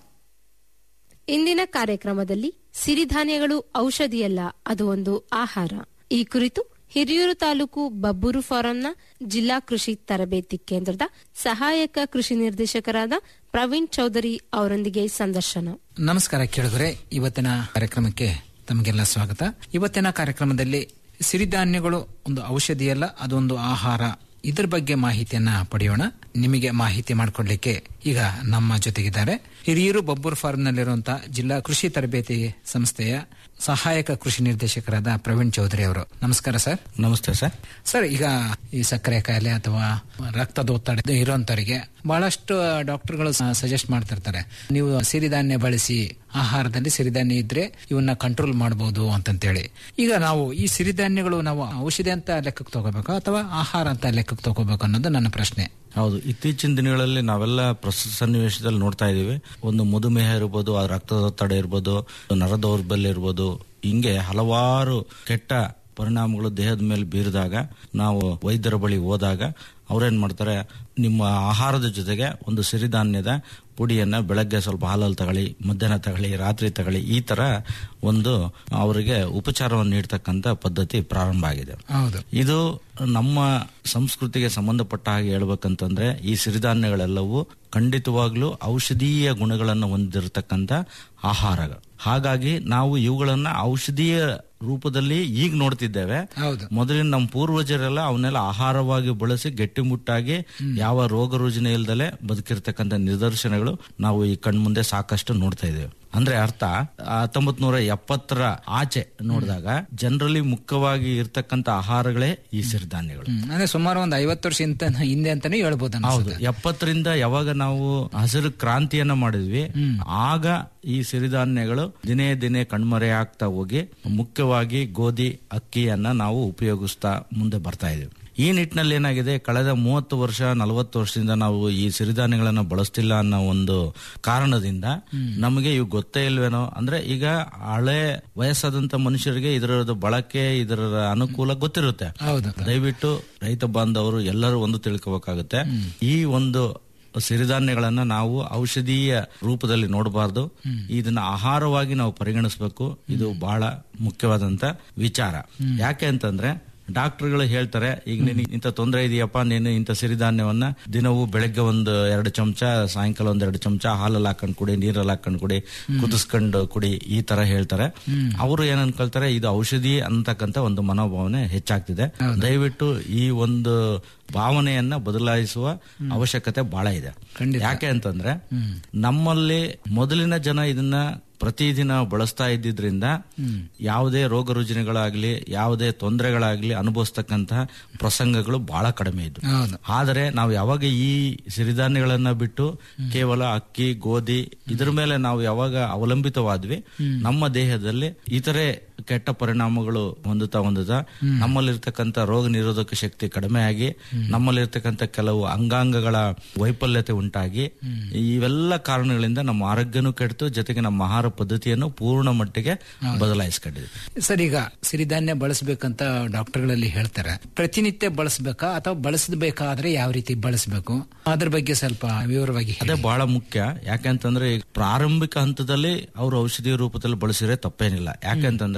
ಇಂದಿನ ಕಾರ್ಯಕ್ರಮದಲ್ಲಿ ಸಿರಿಧಾನ್ಯಗಳು ಔಷಧಿಯಲ್ಲ ಅದು ಒಂದು ಆಹಾರ ಈ ಕುರಿತು ಹಿರಿಯೂರು ತಾಲೂಕು ಬಬ್ಬೂರು ಫಾರಂನ ಜಿಲ್ಲಾ ಕೃಷಿ ತರಬೇತಿ ಕೇಂದ್ರದ ಸಹಾಯಕ ಕೃಷಿ ನಿರ್ದೇಶಕರಾದ ಪ್ರವೀಣ್ ಚೌಧರಿ ಅವರೊಂದಿಗೆ ಸಂದರ್ಶನ ನಮಸ್ಕಾರ ಕೇಳಿದ್ರೆ ಇವತ್ತಿನ ಕಾರ್ಯಕ್ರಮಕ್ಕೆ ತಮಗೆಲ್ಲ ಸ್ವಾಗತ ಇವತ್ತಿನ ಕಾರ್ಯಕ್ರಮದಲ್ಲಿ ಸಿರಿಧಾನ್ಯಗಳು ಒಂದು ಔಷಧಿಯಲ್ಲ ಅದೊಂದು ಆಹಾರ ಇದರ ಬಗ್ಗೆ ಮಾಹಿತಿಯನ್ನ ಪಡೆಯೋಣ ನಿಮಗೆ ಮಾಹಿತಿ ಮಾಡಿಕೊಡ್ಲಿಕ್ಕೆ ಈಗ ನಮ್ಮ ಜೊತೆಗಿದ್ದಾರೆ ಹಿರಿಯೂರು ಬಬ್ಬೂರ್ ಫಾರ್ಮ್ನಲ್ಲಿರುವಂತಹ ಜಿಲ್ಲಾ ಕೃಷಿ ತರಬೇತಿ ಸಂಸ್ಥೆಯ ಸಹಾಯಕ ಕೃಷಿ ನಿರ್ದೇಶಕರಾದ ಪ್ರವೀಣ್ ಚೌಧರಿ ಅವರು ನಮಸ್ಕಾರ ಸರ್ ನಮಸ್ತೆ ಸರ್ ಸರ್ ಈಗ ಈ ಸಕ್ಕರೆ ಕಾಯಿಲೆ ಅಥವಾ ರಕ್ತದೊತ್ತಡ ಇರುವಂತವರಿಗೆ ಬಹಳಷ್ಟು ಡಾಕ್ಟರ್ಗಳು ಸಜೆಸ್ಟ್ ಮಾಡ್ತಿರ್ತಾರೆ ನೀವು ಸಿರಿಧಾನ್ಯ ಬಳಸಿ ಆಹಾರದಲ್ಲಿ ಸಿರಿಧಾನ್ಯ ಇದ್ರೆ ಇವನ್ನ ಕಂಟ್ರೋಲ್ ಮಾಡಬಹುದು ಅಂತಂತೇಳಿ ಈಗ ನಾವು ಈ ಸಿರಿಧಾನ್ಯಗಳು ನಾವು ಔಷಧಿ ಅಂತ ಲೆಕ್ಕಕ್ಕೆ ತಗೋಬೇಕಾ ಅಥವಾ ಆಹಾರ ಅಂತ ಲೆಕ್ಕಕ್ಕೆ ತಗೋಬೇಕು ಅನ್ನೋದು ನನ್ನ ಪ್ರಶ್ನೆ ಹೌದು ಇತ್ತೀಚಿನ ದಿನಗಳಲ್ಲಿ ನಾವೆಲ್ಲ ಪ್ರಸ್ತುತ ಸನ್ನಿವೇಶದಲ್ಲಿ ನೋಡ್ತಾ ಇದೀವಿ ಒಂದು ಮಧುಮೇಹ ಇರ್ಬೋದು ಆ ರಕ್ತದೊತ್ತಡ ಇರ್ಬೋದು ನರ ದೌರ್ಬಲ್ಯ ಇರ್ಬೋದು ಹಿಂಗೆ ಹಲವಾರು ಕೆಟ್ಟ ಪರಿಣಾಮಗಳು ದೇಹದ ಮೇಲೆ ಬೀರಿದಾಗ ನಾವು ವೈದ್ಯರ ಬಳಿ ಹೋದಾಗ ಅವ್ರೇನ್ ಮಾಡ್ತಾರೆ ನಿಮ್ಮ ಆಹಾರದ ಜೊತೆಗೆ ಒಂದು ಸಿರಿಧಾನ್ಯದ ಪುಡಿಯನ್ನ ಬೆಳಗ್ಗೆ ಸ್ವಲ್ಪ ಹಾಲಲ್ಲಿ ತಗೊಳ್ಳಿ ಮಧ್ಯಾಹ್ನ ತಗೊಳ್ಳಿ ರಾತ್ರಿ ತಗೊಳ್ಳಿ ಈ ತರ ಒಂದು ಅವರಿಗೆ ಉಪಚಾರವನ್ನು ನೀಡ್ತಕ್ಕಂಥ ಪದ್ಧತಿ ಪ್ರಾರಂಭ ಆಗಿದೆ ಹೌದು ಇದು ನಮ್ಮ ಸಂಸ್ಕೃತಿಗೆ ಸಂಬಂಧಪಟ್ಟ ಹಾಗೆ ಹೇಳ್ಬೇಕಂತಂದ್ರೆ ಈ ಸಿರಿಧಾನ್ಯಗಳೆಲ್ಲವೂ ಖಂಡಿತವಾಗ್ಲೂ ಔಷಧೀಯ ಗುಣಗಳನ್ನು ಹೊಂದಿರತಕ್ಕಂಥ ಆಹಾರಗಳು ಹಾಗಾಗಿ ನಾವು ಇವುಗಳನ್ನ ಔಷಧೀಯ ರೂಪದಲ್ಲಿ ಈಗ ನೋಡ್ತಿದ್ದೇವೆ ಹೌದು ಮೊದಲಿನ ನಮ್ಮ ಪೂರ್ವಜರೆಲ್ಲ ಅವನ್ನೆಲ್ಲ ಆಹಾರವಾಗಿ ಬಳಸಿ ಗಟ್ಟಿಮುಟ್ಟಾಗಿ ಯಾವ ರೋಗ ರುಜಿನ ಇಲ್ದಲೆ ಬದುಕಿರ್ತಕ್ಕಂಥ ನಿದರ್ಶನಗಳು ನಾವು ಈ ಕಣ್ಮುಂದೆ ಸಾಕಷ್ಟು ನೋಡ್ತಾ ಇದ್ದೇವೆ ಅಂದ್ರೆ ಅರ್ಥ ಹತ್ತೊಂಬತ್ ನೂರ ಎಪ್ಪತ್ತರ ಆಚೆ ನೋಡಿದಾಗ ಜನರಲಿ ಮುಖ್ಯವಾಗಿ ಇರ್ತಕ್ಕಂಥ ಆಹಾರಗಳೇ ಈ ಸಿರಿಧಾನ್ಯಗಳು ಹ್ಮ್. ಅಂದ್ರೆ ಸುಮಾರು ಒಂದು ಐವತ್ತು ವರ್ಷ ಇಂತ ಹಿಂದೆ ಅಂತಾನೆ ಹೇಳ್ಬೋದು ಹೌದು ಅನ್ಸುತ್ತೆ. ಎಪ್ಪತ್ತರಿಂದ ಯಾವಾಗ ನಾವು ಹಸಿರು ಕ್ರಾಂತಿಯನ್ನ ಮಾಡಿದ್ವಿ ಆಗ ಈ ಸಿರಿಧಾನ್ಯಗಳು ದಿನೇ ದಿನೇ ಕಣ್ಮರೆ ಆಗ್ತಾ ಹೋಗಿ ಮುಖ್ಯವಾಗಿ ಗೋಧಿ ಅಕ್ಕಿಯನ್ನ ನಾವು ಉಪಯೋಗಿಸ್ತಾ ಮುಂದೆ ಬರ್ತಾ ಇದೀವಿ ಈ ನಿಟ್ಟಿನಲ್ಲಿ ಏನಾಗಿದೆ ಕಳೆದ ಮೂವತ್ತು ವರ್ಷ ನಲವತ್ತು ವರ್ಷದಿಂದ ನಾವು ಈ ಸಿರಿಧಾನ್ಯಗಳನ್ನ ಬಳಸ್ತಿಲ್ಲ ಅನ್ನೋ ಒಂದು ಕಾರಣದಿಂದ ನಮಗೆ ಇವು ಗೊತ್ತೇ ಇಲ್ವೇನೋ ಅಂದ್ರೆ ಈಗ ಹಳೆ ವಯಸ್ಸಾದಂತ ಮನುಷ್ಯರಿಗೆ ಇದರ ಬಳಕೆ ಇದರ ಅನುಕೂಲ ಗೊತ್ತಿರುತ್ತೆ ಹೌದು ದಯವಿಟ್ಟು ರೈತ ಬಾಂಧವರು ಎಲ್ಲರೂ ಒಂದು ತಿಳ್ಕೋಬೇಕಾಗುತ್ತೆ ಈ ಒಂದು ಸಿರಿಧಾನ್ಯಗಳನ್ನ ನಾವು ಔಷಧೀಯ ರೂಪದಲ್ಲಿ ನೋಡಬಾರ್ದು ಇದನ್ನ ಆಹಾರವಾಗಿ ನಾವು ಪರಿಗಣಿಸಬೇಕು ಇದು ಬಹಳ ಮುಖ್ಯವಾದಂತ ವಿಚಾರ ಯಾಕೆ ಅಂತಂದ್ರೆ ಡಾಕ್ಟರ್ಗಳು ಹೇಳ್ತಾರೆ ಈಗ ನಿನಗೆ ಇಂಥ ತೊಂದರೆ ಇದೆಯಪ್ಪ ನೀನು ಇಂಥ ಸಿರಿಧಾನ್ಯವನ್ನ ದಿನವೂ ಬೆಳಗ್ಗೆ ಒಂದು ಎರಡು ಚಮಚ ಸಾಯಂಕಾಲ ಒಂದ್ ಎರಡು ಚಮಚ ಹಾಲಲ್ಲಿ ಹಾಕೊಂಡ್ ಕುಡಿ ನೀರಲ್ಲಿ ಹಾಕೊಂಡ್ ಕುಡಿ ಕುದಿಸ್ಕೊಂಡು ಕುಡಿ ಈ ತರ ಹೇಳ್ತಾರೆ ಅವರು ಏನ್ ಅನ್ಕೊಳ್ತಾರೆ ಇದು ಔಷಧಿ ಅಂತಕ್ಕಂತ ಒಂದು ಮನೋಭಾವನೆ ಹೆಚ್ಚಾಗ್ತಿದೆ ದಯವಿಟ್ಟು ಈ ಒಂದು ಭಾವನೆಯನ್ನ ಬದಲಾಯಿಸುವ ಅವಶ್ಯಕತೆ ಬಹಳ ಇದೆ ಯಾಕೆ ಅಂತಂದ್ರೆ ನಮ್ಮಲ್ಲಿ ಮೊದಲಿನ ಜನ ಇದನ್ನ ಪ್ರತಿದಿನ ಬಳಸ್ತಾ ಇದ್ದಿದ್ರಿಂದ ಯಾವುದೇ ರೋಗ ರುಜಿನಗಳಾಗ್ಲಿ ಯಾವುದೇ ತೊಂದರೆಗಳಾಗ್ಲಿ ಅನುಭವಿಸ್ತಕ್ಕಂತಹ ಪ್ರಸಂಗಗಳು ಬಹಳ ಕಡಿಮೆ ಇದ್ವು ಹೌದು ಆದರೆ ನಾವು ಯಾವಾಗ ಈ ಸಿರಿಧಾನ್ಯಗಳನ್ನ ಬಿಟ್ಟು ಕೇವಲ ಅಕ್ಕಿ ಗೋಧಿ ಇದ್ರ ಮೇಲೆ ನಾವು ಯಾವಾಗ ಅವಲಂಬಿತವಾದ್ವಿ ನಮ್ಮ ದೇಹದಲ್ಲಿ ಇತರೆ ಕೆಟ್ಟ ಪರಿಣಾಮಗಳು ಹೊಂದುತ್ತಾ ಹೊಂದುತ್ತಾ ನಮ್ಮಲ್ಲಿರ್ತಕ್ಕಂಥ ರೋಗ ನಿರೋಧಕ ಶಕ್ತಿ ಕಡಿಮೆ ಆಗಿ ನಮ್ಮಲ್ಲಿರ್ತಕ್ಕಂಥ ಕೆಲವು ಅಂಗಾಂಗಗಳ ವೈಫಲ್ಯತೆ ಉಂಟಾಗಿ ಇವೆಲ್ಲ ಕಾರಣಗಳಿಂದ ನಮ್ಮ ಆರೋಗ್ಯನೂ ಕೆಡ್ತು ಜೊತೆಗೆ ನಮ್ಮ ಆಹಾರ ಪದ್ಧತಿಯನ್ನು ಪೂರ್ಣ ಮಟ್ಟಿಗೆ ಬದಲಾಯಿಸ್ಕೊಂಡಿದೆ ಸರ್ ಈಗ ಸಿರಿಧಾನ್ಯ ಬಳಸಬೇಕಂತ ಡಾಕ್ಟರ್ಗಳಲ್ಲಿ ಹೇಳ್ತಾರೆ ಪ್ರತಿನಿತ್ಯ ಬಳಸಬೇಕಾ ಅಥವಾ ಬಳಸಬೇಕಾದ್ರೆ ಯಾವ ರೀತಿ ಬಳಸಬೇಕು ಅದ್ರ ಬಗ್ಗೆ ಸ್ವಲ್ಪ ವಿವರವಾಗಿ ಹೇಳಿ. ಅದೇ ಬಹಳ ಮುಖ್ಯ ಯಾಕೆಂತಂದ್ರೆ ಈಗ ಪ್ರಾರಂಭಿಕ ಹಂತದಲ್ಲಿ ಅವರು ಔಷಧಿ ರೂಪದಲ್ಲಿ ಬಳಸಿದ್ರೆ ತಪ್ಪೇನಿಲ್ಲ ಯಾಕೆಂತಂದ್ರೆ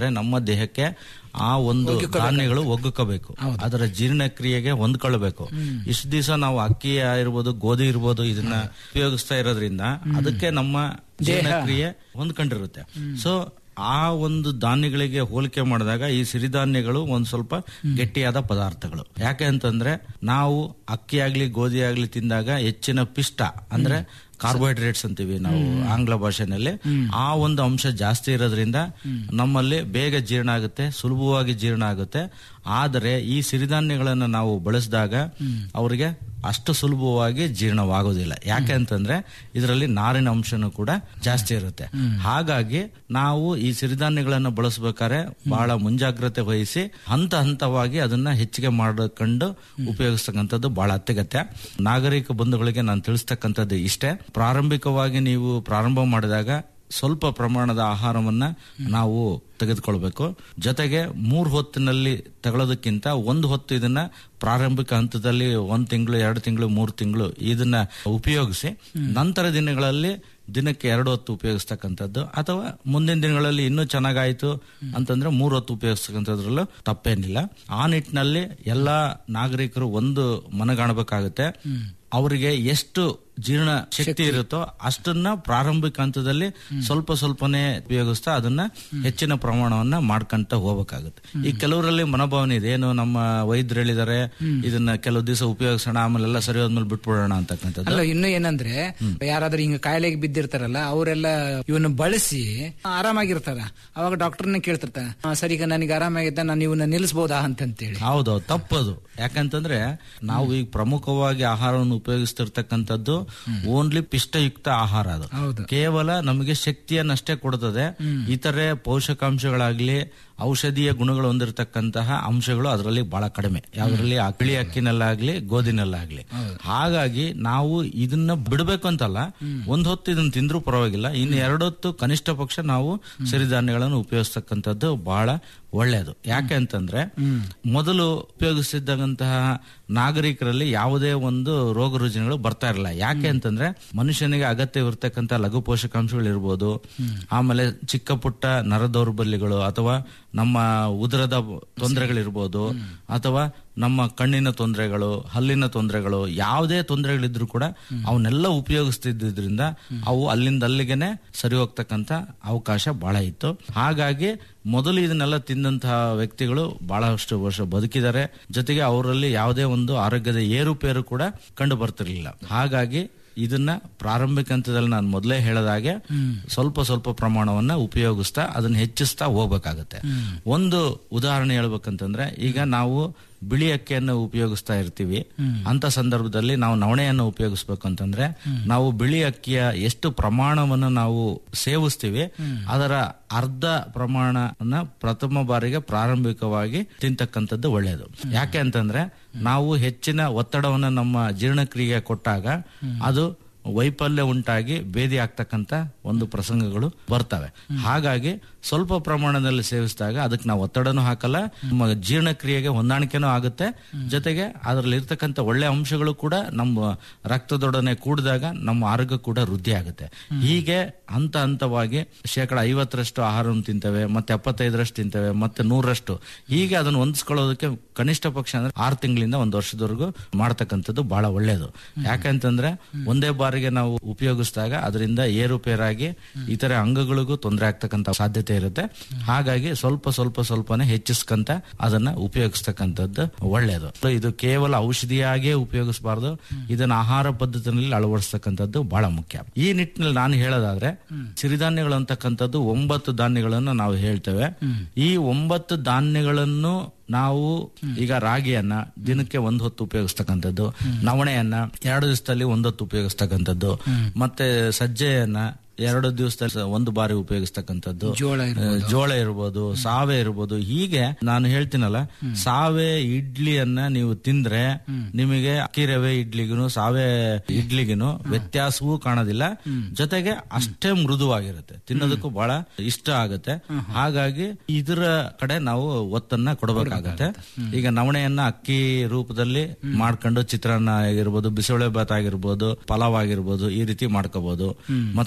ನಮ್ಮ ದೇಹಕ್ಕೆ ಆ ಒಂದು ಧಾನ್ಯಗಳು ಒಗ್ಗಬೇಕು ಅದರ ಜೀರ್ಣಕ್ರಿಯೆಗೆ ಹೊಂದ್ಕೊಳ್ಬೇಕು ಇಷ್ಟು ದಿವಸ ನಾವು ಅಕ್ಕಿ ಇರ್ಬೋದು ಗೋಧಿ ಇರ್ಬೋದು ಇದನ್ನ ಉಪಯೋಗಿಸ್ತಾ ಇರೋದ್ರಿಂದ ಅದಕ್ಕೆ ನಮ್ಮ ಜೀರ್ಣಕ್ರಿಯೆ ಹೊಂದ್ಕೊಂಡಿರುತ್ತೆ ಸೊ ಆ ಒಂದು ಧಾನ್ಯಗಳಿಗೆ ಹೋಲಿಕೆ ಮಾಡಿದಾಗ ಈ ಸಿರಿಧಾನ್ಯಗಳು ಒಂದ್ ಸ್ವಲ್ಪ ಗಟ್ಟಿಯಾದ ಪದಾರ್ಥಗಳು ಯಾಕೆ ಅಂತಂದ್ರೆ ನಾವು ಅಕ್ಕಿ ಆಗ್ಲಿ ಗೋಧಿ ಆಗ್ಲಿ ತಿಂದಾಗ ಹೆಚ್ಚಿನ ಪಿಷ್ಟ ಅಂದ್ರೆ ಕಾರ್ಬೋಹೈಡ್ರೇಟ್ಸ್ ಅಂತೀವಿ ನಾವು ಆಂಗ್ಲ ಭಾಷೆನಲ್ಲಿ ಆ ಒಂದು ಅಂಶ ಜಾಸ್ತಿ ಇರೋದ್ರಿಂದ ನಮ್ಮಲ್ಲಿ ಬೇಗ ಜೀರ್ಣ ಆಗುತ್ತೆ ಸುಲಭವಾಗಿ ಜೀರ್ಣ ಆಗುತ್ತೆ ಆದರೆ ಈ ಸಿರಿಧಾನ್ಯಗಳನ್ನು ನಾವು ಬಳಸಿದಾಗ ಅವರಿಗೆ ಅಷ್ಟು ಸುಲಭವಾಗಿ ಜೀರ್ಣವಾಗೋದಿಲ್ಲ ಯಾಕೆ ಅಂತಂದ್ರೆ ಇದರಲ್ಲಿ ನಾರಿನ ಅಂಶನೂ ಕೂಡ ಜಾಸ್ತಿ ಇರುತ್ತೆ ಹಾಗಾಗಿ ನಾವು ಈ ಸಿರಿಧಾನ್ಯಗಳನ್ನು ಬಳಸಬೇಕಾದ್ರೆ ಬಹಳ ಮುಂಜಾಗ್ರತೆ ವಹಿಸಿ ಹಂತ ಹಂತವಾಗಿ ಅದನ್ನ ಹೆಚ್ಚಿಗೆ ಮಾಡಿಕೊಂಡು ಉಪಯೋಗಿಸ್ತಕ್ಕಂಥದ್ದು ಬಹಳ ಅತ್ಯಗತ್ಯ ನಾಗರಿಕ ಬಂಧುಗಳಿಗೆ ನಾನು ತಿಳಿಸ್ತಕ್ಕಂಥದ್ದು ಇಷ್ಟೇ ಪ್ರಾರಂಭಿಕವಾಗಿ ನೀವು ಪ್ರಾರಂಭ ಮಾಡಿದಾಗ ಸ್ವಲ್ಪ ಪ್ರಮಾಣದ ಆಹಾರವನ್ನ ನಾವು ತೆಗೆದುಕೊಳ್ಬೇಕು ಜೊತೆಗೆ ಮೂರು ಹೊತ್ತಿನಲ್ಲಿ ತಗೊಳ್ಳೋದಕ್ಕಿಂತ ಒಂದು ಹೊತ್ತು ಇದನ್ನ ಪ್ರಾರಂಭಿಕ ಹಂತದಲ್ಲಿ ಒಂದ್ ತಿಂಗಳು ಎರಡು ತಿಂಗಳು ಮೂರು ತಿಂಗಳು ಇದನ್ನ ಉಪಯೋಗಿಸಿ ನಂತರ ದಿನಗಳಲ್ಲಿ ದಿನಕ್ಕೆ ಎರಡು ಹೊತ್ತು ಉಪಯೋಗಿಸ್ತಕ್ಕಂಥದ್ದು ಅಥವಾ ಮುಂದಿನ ದಿನಗಳಲ್ಲಿ ಇನ್ನೂ ಚೆನ್ನಾಗಾಯ್ತು ಅಂತಂದ್ರೆ ಮೂರು ಹೊತ್ತು ಉಪಯೋಗಿಸ್ತಕ್ಕಂಥದ್ರಲ್ಲೂ ತಪ್ಪೇನಿಲ್ಲ ಆ ನಿಟ್ಟಿನಲ್ಲಿ ಎಲ್ಲಾ ನಾಗರಿಕರು ಒಂದು ಮನಗಾಣಬೇಕಾಗುತ್ತೆ ಅವರಿಗೆ ಎಷ್ಟು ಜೀರ್ಣ ಶಕ್ತಿ ಇರುತ್ತೋ ಅಷ್ಟನ್ನ ಪ್ರಾರಂಭಿಕ ಹಂತದಲ್ಲಿ ಸ್ವಲ್ಪ ಸ್ವಲ್ಪನೇ ಉಪಯೋಗಿಸ್ತಾ ಅದನ್ನ ಹೆಚ್ಚಿನ ಪ್ರಮಾಣವನ್ನ ಮಾಡ್ಕೊಂತ ಹೋಗ್ಬೇಕಾಗುತ್ತೆ ಈ ಕೆಲವರಲ್ಲಿ ಮನೋಭಾವನೆ ಇದೆ ಏನು ನಮ್ಮ ವೈದ್ಯರು ಹೇಳಿದ್ದಾರೆ ಇದನ್ನ ಕೆಲವು ದಿವಸ ಉಪಯೋಗಿಸೋಣ ಆಮೇಲೆ ಎಲ್ಲ ಸರಿ ಹೋದ್ಮೇಲೆ ಬಿಟ್ಬಿಡೋಣ ಅಂತಕ್ಕಂಥದ್ದು ಅಲ್ಲ ಇನ್ನು ಏನಂದ್ರೆ ಯಾರಾದ್ರೂ ಹಿಂಗ ಕಾಯಿಲೆಗೆ ಬಿದ್ದಿರ್ತಾರಲ್ಲ ಅವರೆಲ್ಲ ಇವನ್ನ ಬಳಸಿ ಆರಾಮಾಗಿರ್ತಾರ ಅವಾಗ ಡಾಕ್ಟರ್ನ ಕೇಳ್ತಿರ್ತಾರ "ಆ, ಸರಿ ಈಗ ನನಗೆ ಆರಾಮಾಗಿದ್ದ ನಾನು ಇವನ್ನ ನಿಲ್ಲಿಸಬಹುದಾ ಅಂತಂತೇಳಿ ಹೌದೌದು ತಪ್ಪದು ಯಾಕಂತಂದ್ರೆ ನಾವು ಈಗ ಪ್ರಮುಖವಾಗಿ ಆಹಾರವನ್ನು ಉಪಯೋಗಿಸ್ತಿರ್ತಕ್ಕಂಥದ್ದು ಓನ್ಲಿ ಪಿಷ್ಟಯುಕ್ತ ಆಹಾರ ಅದು ಕೇವಲ ನಮಗೆ ಶಕ್ತಿಯನ್ನಷ್ಟೇ ಕೊಡುತ್ತದೆ ಇತರೆ ಪೋಷಕಾಂಶಗಳಾಗ್ಲಿ ಔಷಧೀಯ ಗುಣಗಳು ಹೊಂದಿರತಕ್ಕಂತಹ ಅಂಶಗಳು ಅದರಲ್ಲಿ ಬಹಳ ಕಡಿಮೆ ಯಾವ್ದ್ರಲ್ಲಿ ಅಕ್ಕಳಿ ಅಕ್ಕಿನಲ್ಲಾಗ್ಲಿ ಗೋಧಿನಲ್ಲಾಗ್ಲಿ ಹಾಗಾಗಿ ನಾವು ಇದನ್ನ ಬಿಡಬೇಕು ಅಂತಲ್ಲ ಒಂದ್ ಹೊತ್ತು ಇದನ್ನ ತಿಂದ್ರೂ ಪರವಾಗಿಲ್ಲ ಇನ್ನು ಎರಡೊತ್ತು ಕನಿಷ್ಠ ಪಕ್ಷ ನಾವು ಸಿರಿಧಾನ್ಯಗಳನ್ನು ಉಪಯೋಗಿಸ್ತಕ್ಕಂಥದ್ದು ಬಹಳ ಒಳ್ಳೆಯದು ಯಾಕೆ ಅಂತಂದ್ರೆ ಮೊದಲು ಉಪಯೋಗಿಸಿದ್ದಂತಹ ನಾಗರಿಕರಲ್ಲಿ ಯಾವುದೇ ಒಂದು ರೋಗ ರುಜಿನಗಳು ಬರ್ತಾ ಇರಲಿಲ್ಲ ಯಾಕೆ ಅಂತಂದ್ರೆ ಮನುಷ್ಯನಿಗೆ ಅಗತ್ಯವಿರ್ತಕ್ಕಂಥ ಲಘು ಪೋಷಕಾಂಶಗಳು ಇರ್ಬೋದು ಆಮೇಲೆ ಚಿಕ್ಕ ಪುಟ್ಟ ನರ ದೌರ್ಬಲ್ಯಗಳು ಅಥವಾ ನಮ್ಮ ಉದರದ ತೊಂದರೆಗಳಿರ್ಬೋದು ಅಥವಾ ನಮ್ಮ ಕಣ್ಣಿನ ತೊಂದರೆಗಳು ಹಲ್ಲಿನ ತೊಂದರೆಗಳು ಯಾವುದೇ ತೊಂದರೆಗಳಿದ್ರು ಕೂಡ ಅವನ್ನೆಲ್ಲ ಉಪಯೋಗಿಸ್ತಿದ್ದರಿಂದ ಅವು ಅಲ್ಲಿಂದ ಅಲ್ಲಿಗೆನೆ ಸರಿ ಹೋಗ್ತಕ್ಕಂತ ಅವಕಾಶ ಬಹಳ ಇತ್ತು ಹಾಗಾಗಿ ಮೊದಲು ಇದನ್ನೆಲ್ಲ ತಿಂದಂತಹ ವ್ಯಕ್ತಿಗಳು ಬಹಳಷ್ಟು ವರ್ಷ ಬದುಕಿದ್ದಾರೆ ಜೊತೆಗೆ ಅವರಲ್ಲಿ ಯಾವುದೇ ಒಂದು ಆರೋಗ್ಯದ ಏರುಪೇರು ಕೂಡ ಕಂಡು ಬರ್ತಿರ್ಲಿಲ್ಲ ಹಾಗಾಗಿ ಇದನ್ನ ಪ್ರಾರಂಭಿಕ ಹಂತದಲ್ಲಿ ನಾನು ಮೊದಲೇ ಹೇಳದಾಗೆ ಸ್ವಲ್ಪ ಸ್ವಲ್ಪ ಪ್ರಮಾಣವನ್ನ ಉಪಯೋಗಿಸ್ತಾ ಅದನ್ನ ಹೆಚ್ಚಿಸ್ತಾ ಹೋಗ್ಬೇಕಾಗತ್ತೆ ಒಂದು ಉದಾಹರಣೆ ಹೇಳ್ಬೇಕಂತಂದ್ರೆ ಈಗ ನಾವು ಬಿಳಿ ಅಕ್ಕಿಯನ್ನು ಉಪಯೋಗಿಸ್ತಾ ಇರ್ತೀವಿ ಅಂತ ಸಂದರ್ಭದಲ್ಲಿ ನಾವು ನವಣೆಯನ್ನು ಉಪಯೋಗಿಸ್ಬೇಕು ಅಂತಂದ್ರೆ ನಾವು ಬಿಳಿ ಅಕ್ಕಿಯ ಎಷ್ಟು ಪ್ರಮಾಣವನ್ನು ನಾವು ಸೇವಿಸ್ತೀವಿ ಅದರ ಅರ್ಧ ಪ್ರಮಾಣನ ಪ್ರಥಮ ಬಾರಿಗೆ ಪ್ರಾರಂಭಿಕವಾಗಿ ತಿಂತಕ್ಕಂಥದ್ದು ಒಳ್ಳೆಯದು ಯಾಕೆ ಅಂತಂದ್ರೆ ನಾವು ಹೆಚ್ಚಿನ ಒತ್ತಡವನ್ನು ನಮ್ಮ ಜೀರ್ಣಕ್ರಿಯೆ ಕೊಟ್ಟಾಗ ಅದು ವೈಫಲ್ಯ ಉಂಟಾಗಿ ಭೇದಿ ಆಗ್ತಕ್ಕಂತ ಒಂದು ಪ್ರಸಂಗಗಳು ಬರ್ತವೆ ಹಾಗಾಗಿ ಸ್ವಲ್ಪ ಪ್ರಮಾಣದಲ್ಲಿ ಸೇವಿಸಿದಾಗ ಅದಕ್ಕೆ ನಾವು ಒತ್ತಡನೂ ಹಾಕಲ್ಲ ನಮ್ಮ ಜೀರ್ಣಕ್ರಿಯೆಗೆ ಹೊಂದಾಣಿಕೆನೂ ಆಗುತ್ತೆ ಜೊತೆಗೆ ಅದರಲ್ಲಿ ಇರ್ತಕ್ಕಂಥ ಒಳ್ಳೆ ಅಂಶಗಳು ಕೂಡ ನಮ್ಮ ರಕ್ತದೊಡನೆ ಕೂಡಿದಾಗ ನಮ್ಮ ಆರೋಗ್ಯ ಕೂಡ ವೃದ್ಧಿ ಆಗುತ್ತೆ ಹೀಗೆ ಹಂತ ಹಂತವಾಗಿ ಶೇಕಡ ಐವತ್ತರಷ್ಟು ಆಹಾರವನ್ನು ತಿಂತೇವೆ ಮತ್ತೆ ಎಪ್ಪತ್ತೈದರಷ್ಟು ತಿಂತೇವೆ ಮತ್ತೆ ನೂರರಷ್ಟು ಹೀಗೆ ಅದನ್ನು ಹೊಂದಿಸ್ಕೊಳ್ಳೋದಕ್ಕೆ ಕನಿಷ್ಠ ಪಕ್ಷ ಅಂದ್ರೆ ಆರು ತಿಂಗಳಿಂದ ಒಂದು ವರ್ಷದವರೆಗೂ ಮಾಡ್ತಕ್ಕಂಥದ್ದು ಬಹಳ ಒಳ್ಳೆಯದು ಯಾಕಂತಂದ್ರೆ ಒಂದೇ ಬಾರಿಗೆ ನಾವು ಉಪಯೋಗಿಸಿದಾಗ ಅದರಿಂದ ಏರುಪೇರಾಗಿ ಇತರೆ ಅಂಗಗಳಿಗೂ ತೊಂದರೆ ಆಗ್ತಕ್ಕಂಥ ಸಾಧ್ಯತೆ ಇರುತ್ತೆ ಹಾಗಾಗಿ ಸ್ವಲ್ಪ ಸ್ವಲ್ಪ ಸ್ವಲ್ಪನೇ ಹೆಚ್ಚಿಸ್ಕಂತ ಅದನ್ನ ಉಪಯೋಗಿಸ್ತಕ್ಕಂಥದ್ದು ಒಳ್ಳೆಯದು ಇದು ಕೇವಲ ಔಷಧಿಯಾಗೇ ಉಪಯೋಗಿಸಬಾರ್ದು ಇದನ್ನ ಆಹಾರ ಪದ್ಧತಿನಲ್ಲಿ ಅಳವಡಿಸ್ತಕ್ಕಂಥದ್ದು ಬಹಳ ಮುಖ್ಯ ಈ ನಿಟ್ಟಿನಲ್ಲಿ ನಾನು ಹೇಳೋದಾದ್ರೆ ಸಿರಿಧಾನ್ಯಗಳು ಅಂತಕ್ಕಂಥದ್ದು ಒಂಬತ್ತು ಧಾನ್ಯಗಳನ್ನು ನಾವು ಹೇಳ್ತೇವೆ ಈ ಒಂಬತ್ತು ಧಾನ್ಯಗಳನ್ನು ನಾವು ಈಗ ರಾಗಿಯನ್ನ ದಿನಕ್ಕೆ ಒಂದು ಹೊತ್ತು ಉಪಯೋಗಿಸ್ತಕ್ಕಂಥದ್ದು ನವಣೆಯನ್ನ ಎರಡು ದಿವಸದಲ್ಲಿ ಒಂದೊತ್ತು ಉಪಯೋಗಿಸ್ತಕ್ಕಂಥದ್ದು ಮತ್ತೆ ಸಜ್ಜೆಯನ್ನ ಎರಡು ದಿವಸದಲ್ಲಿ ಒಂದು ಬಾರಿ ಉಪಯೋಗಿಸ್ತಕ್ಕಂಥದ್ದು ಜೋಳ ಆ, ಜೋಳ ಇರ್ಬೋದು ಸಾವೆ ಇರ್ಬೋದು ಹೀಗೆ ನಾನು ಹೇಳ್ತೀನಲ್ಲ ಸಾವೆ ಇಡ್ಲಿಯನ್ನ ನೀವು ತಿಂದ್ರೆ ನಿಮಗೆ ಅಕ್ಕಿ ರವೆ ಇಡ್ಲಿಗೂ ಸಾವೆ ಇಡ್ಲಿಗೂ ವ್ಯತ್ಯಾಸವೂ ಕಾಣೋದಿಲ್ಲ ಜೊತೆಗೆ ಅಷ್ಟೇ ಮೃದುವಾಗಿರುತ್ತೆ ತಿನ್ನೋದಕ್ಕೂ ಬಹಳ ಇಷ್ಟ ಆಗುತ್ತೆ ಹಾಗಾಗಿ ಇದರ ಕಡೆ ನಾವು ಒತ್ತನ್ನ ಕೊಡಬೇಕಾಗತ್ತೆ ಈಗ ನವಣೆಯನ್ನ ಅಕ್ಕಿ ರೂಪದಲ್ಲಿ ಮಾಡ್ಕೊಂಡು ಚಿತ್ರಾನ್ನ ಆಗಿರ್ಬೋದು ಬಿಸಿಬೇಳೆ ಭಾತ್ ಆಗಿರ್ಬೋದು ಪಲಾವ್ ಆಗಿರ್ಬೋದು ಈ ರೀತಿ ಮಾಡ್ಕೋಬಹುದು ಮತ್ ಸಾವೆಯನ್ನ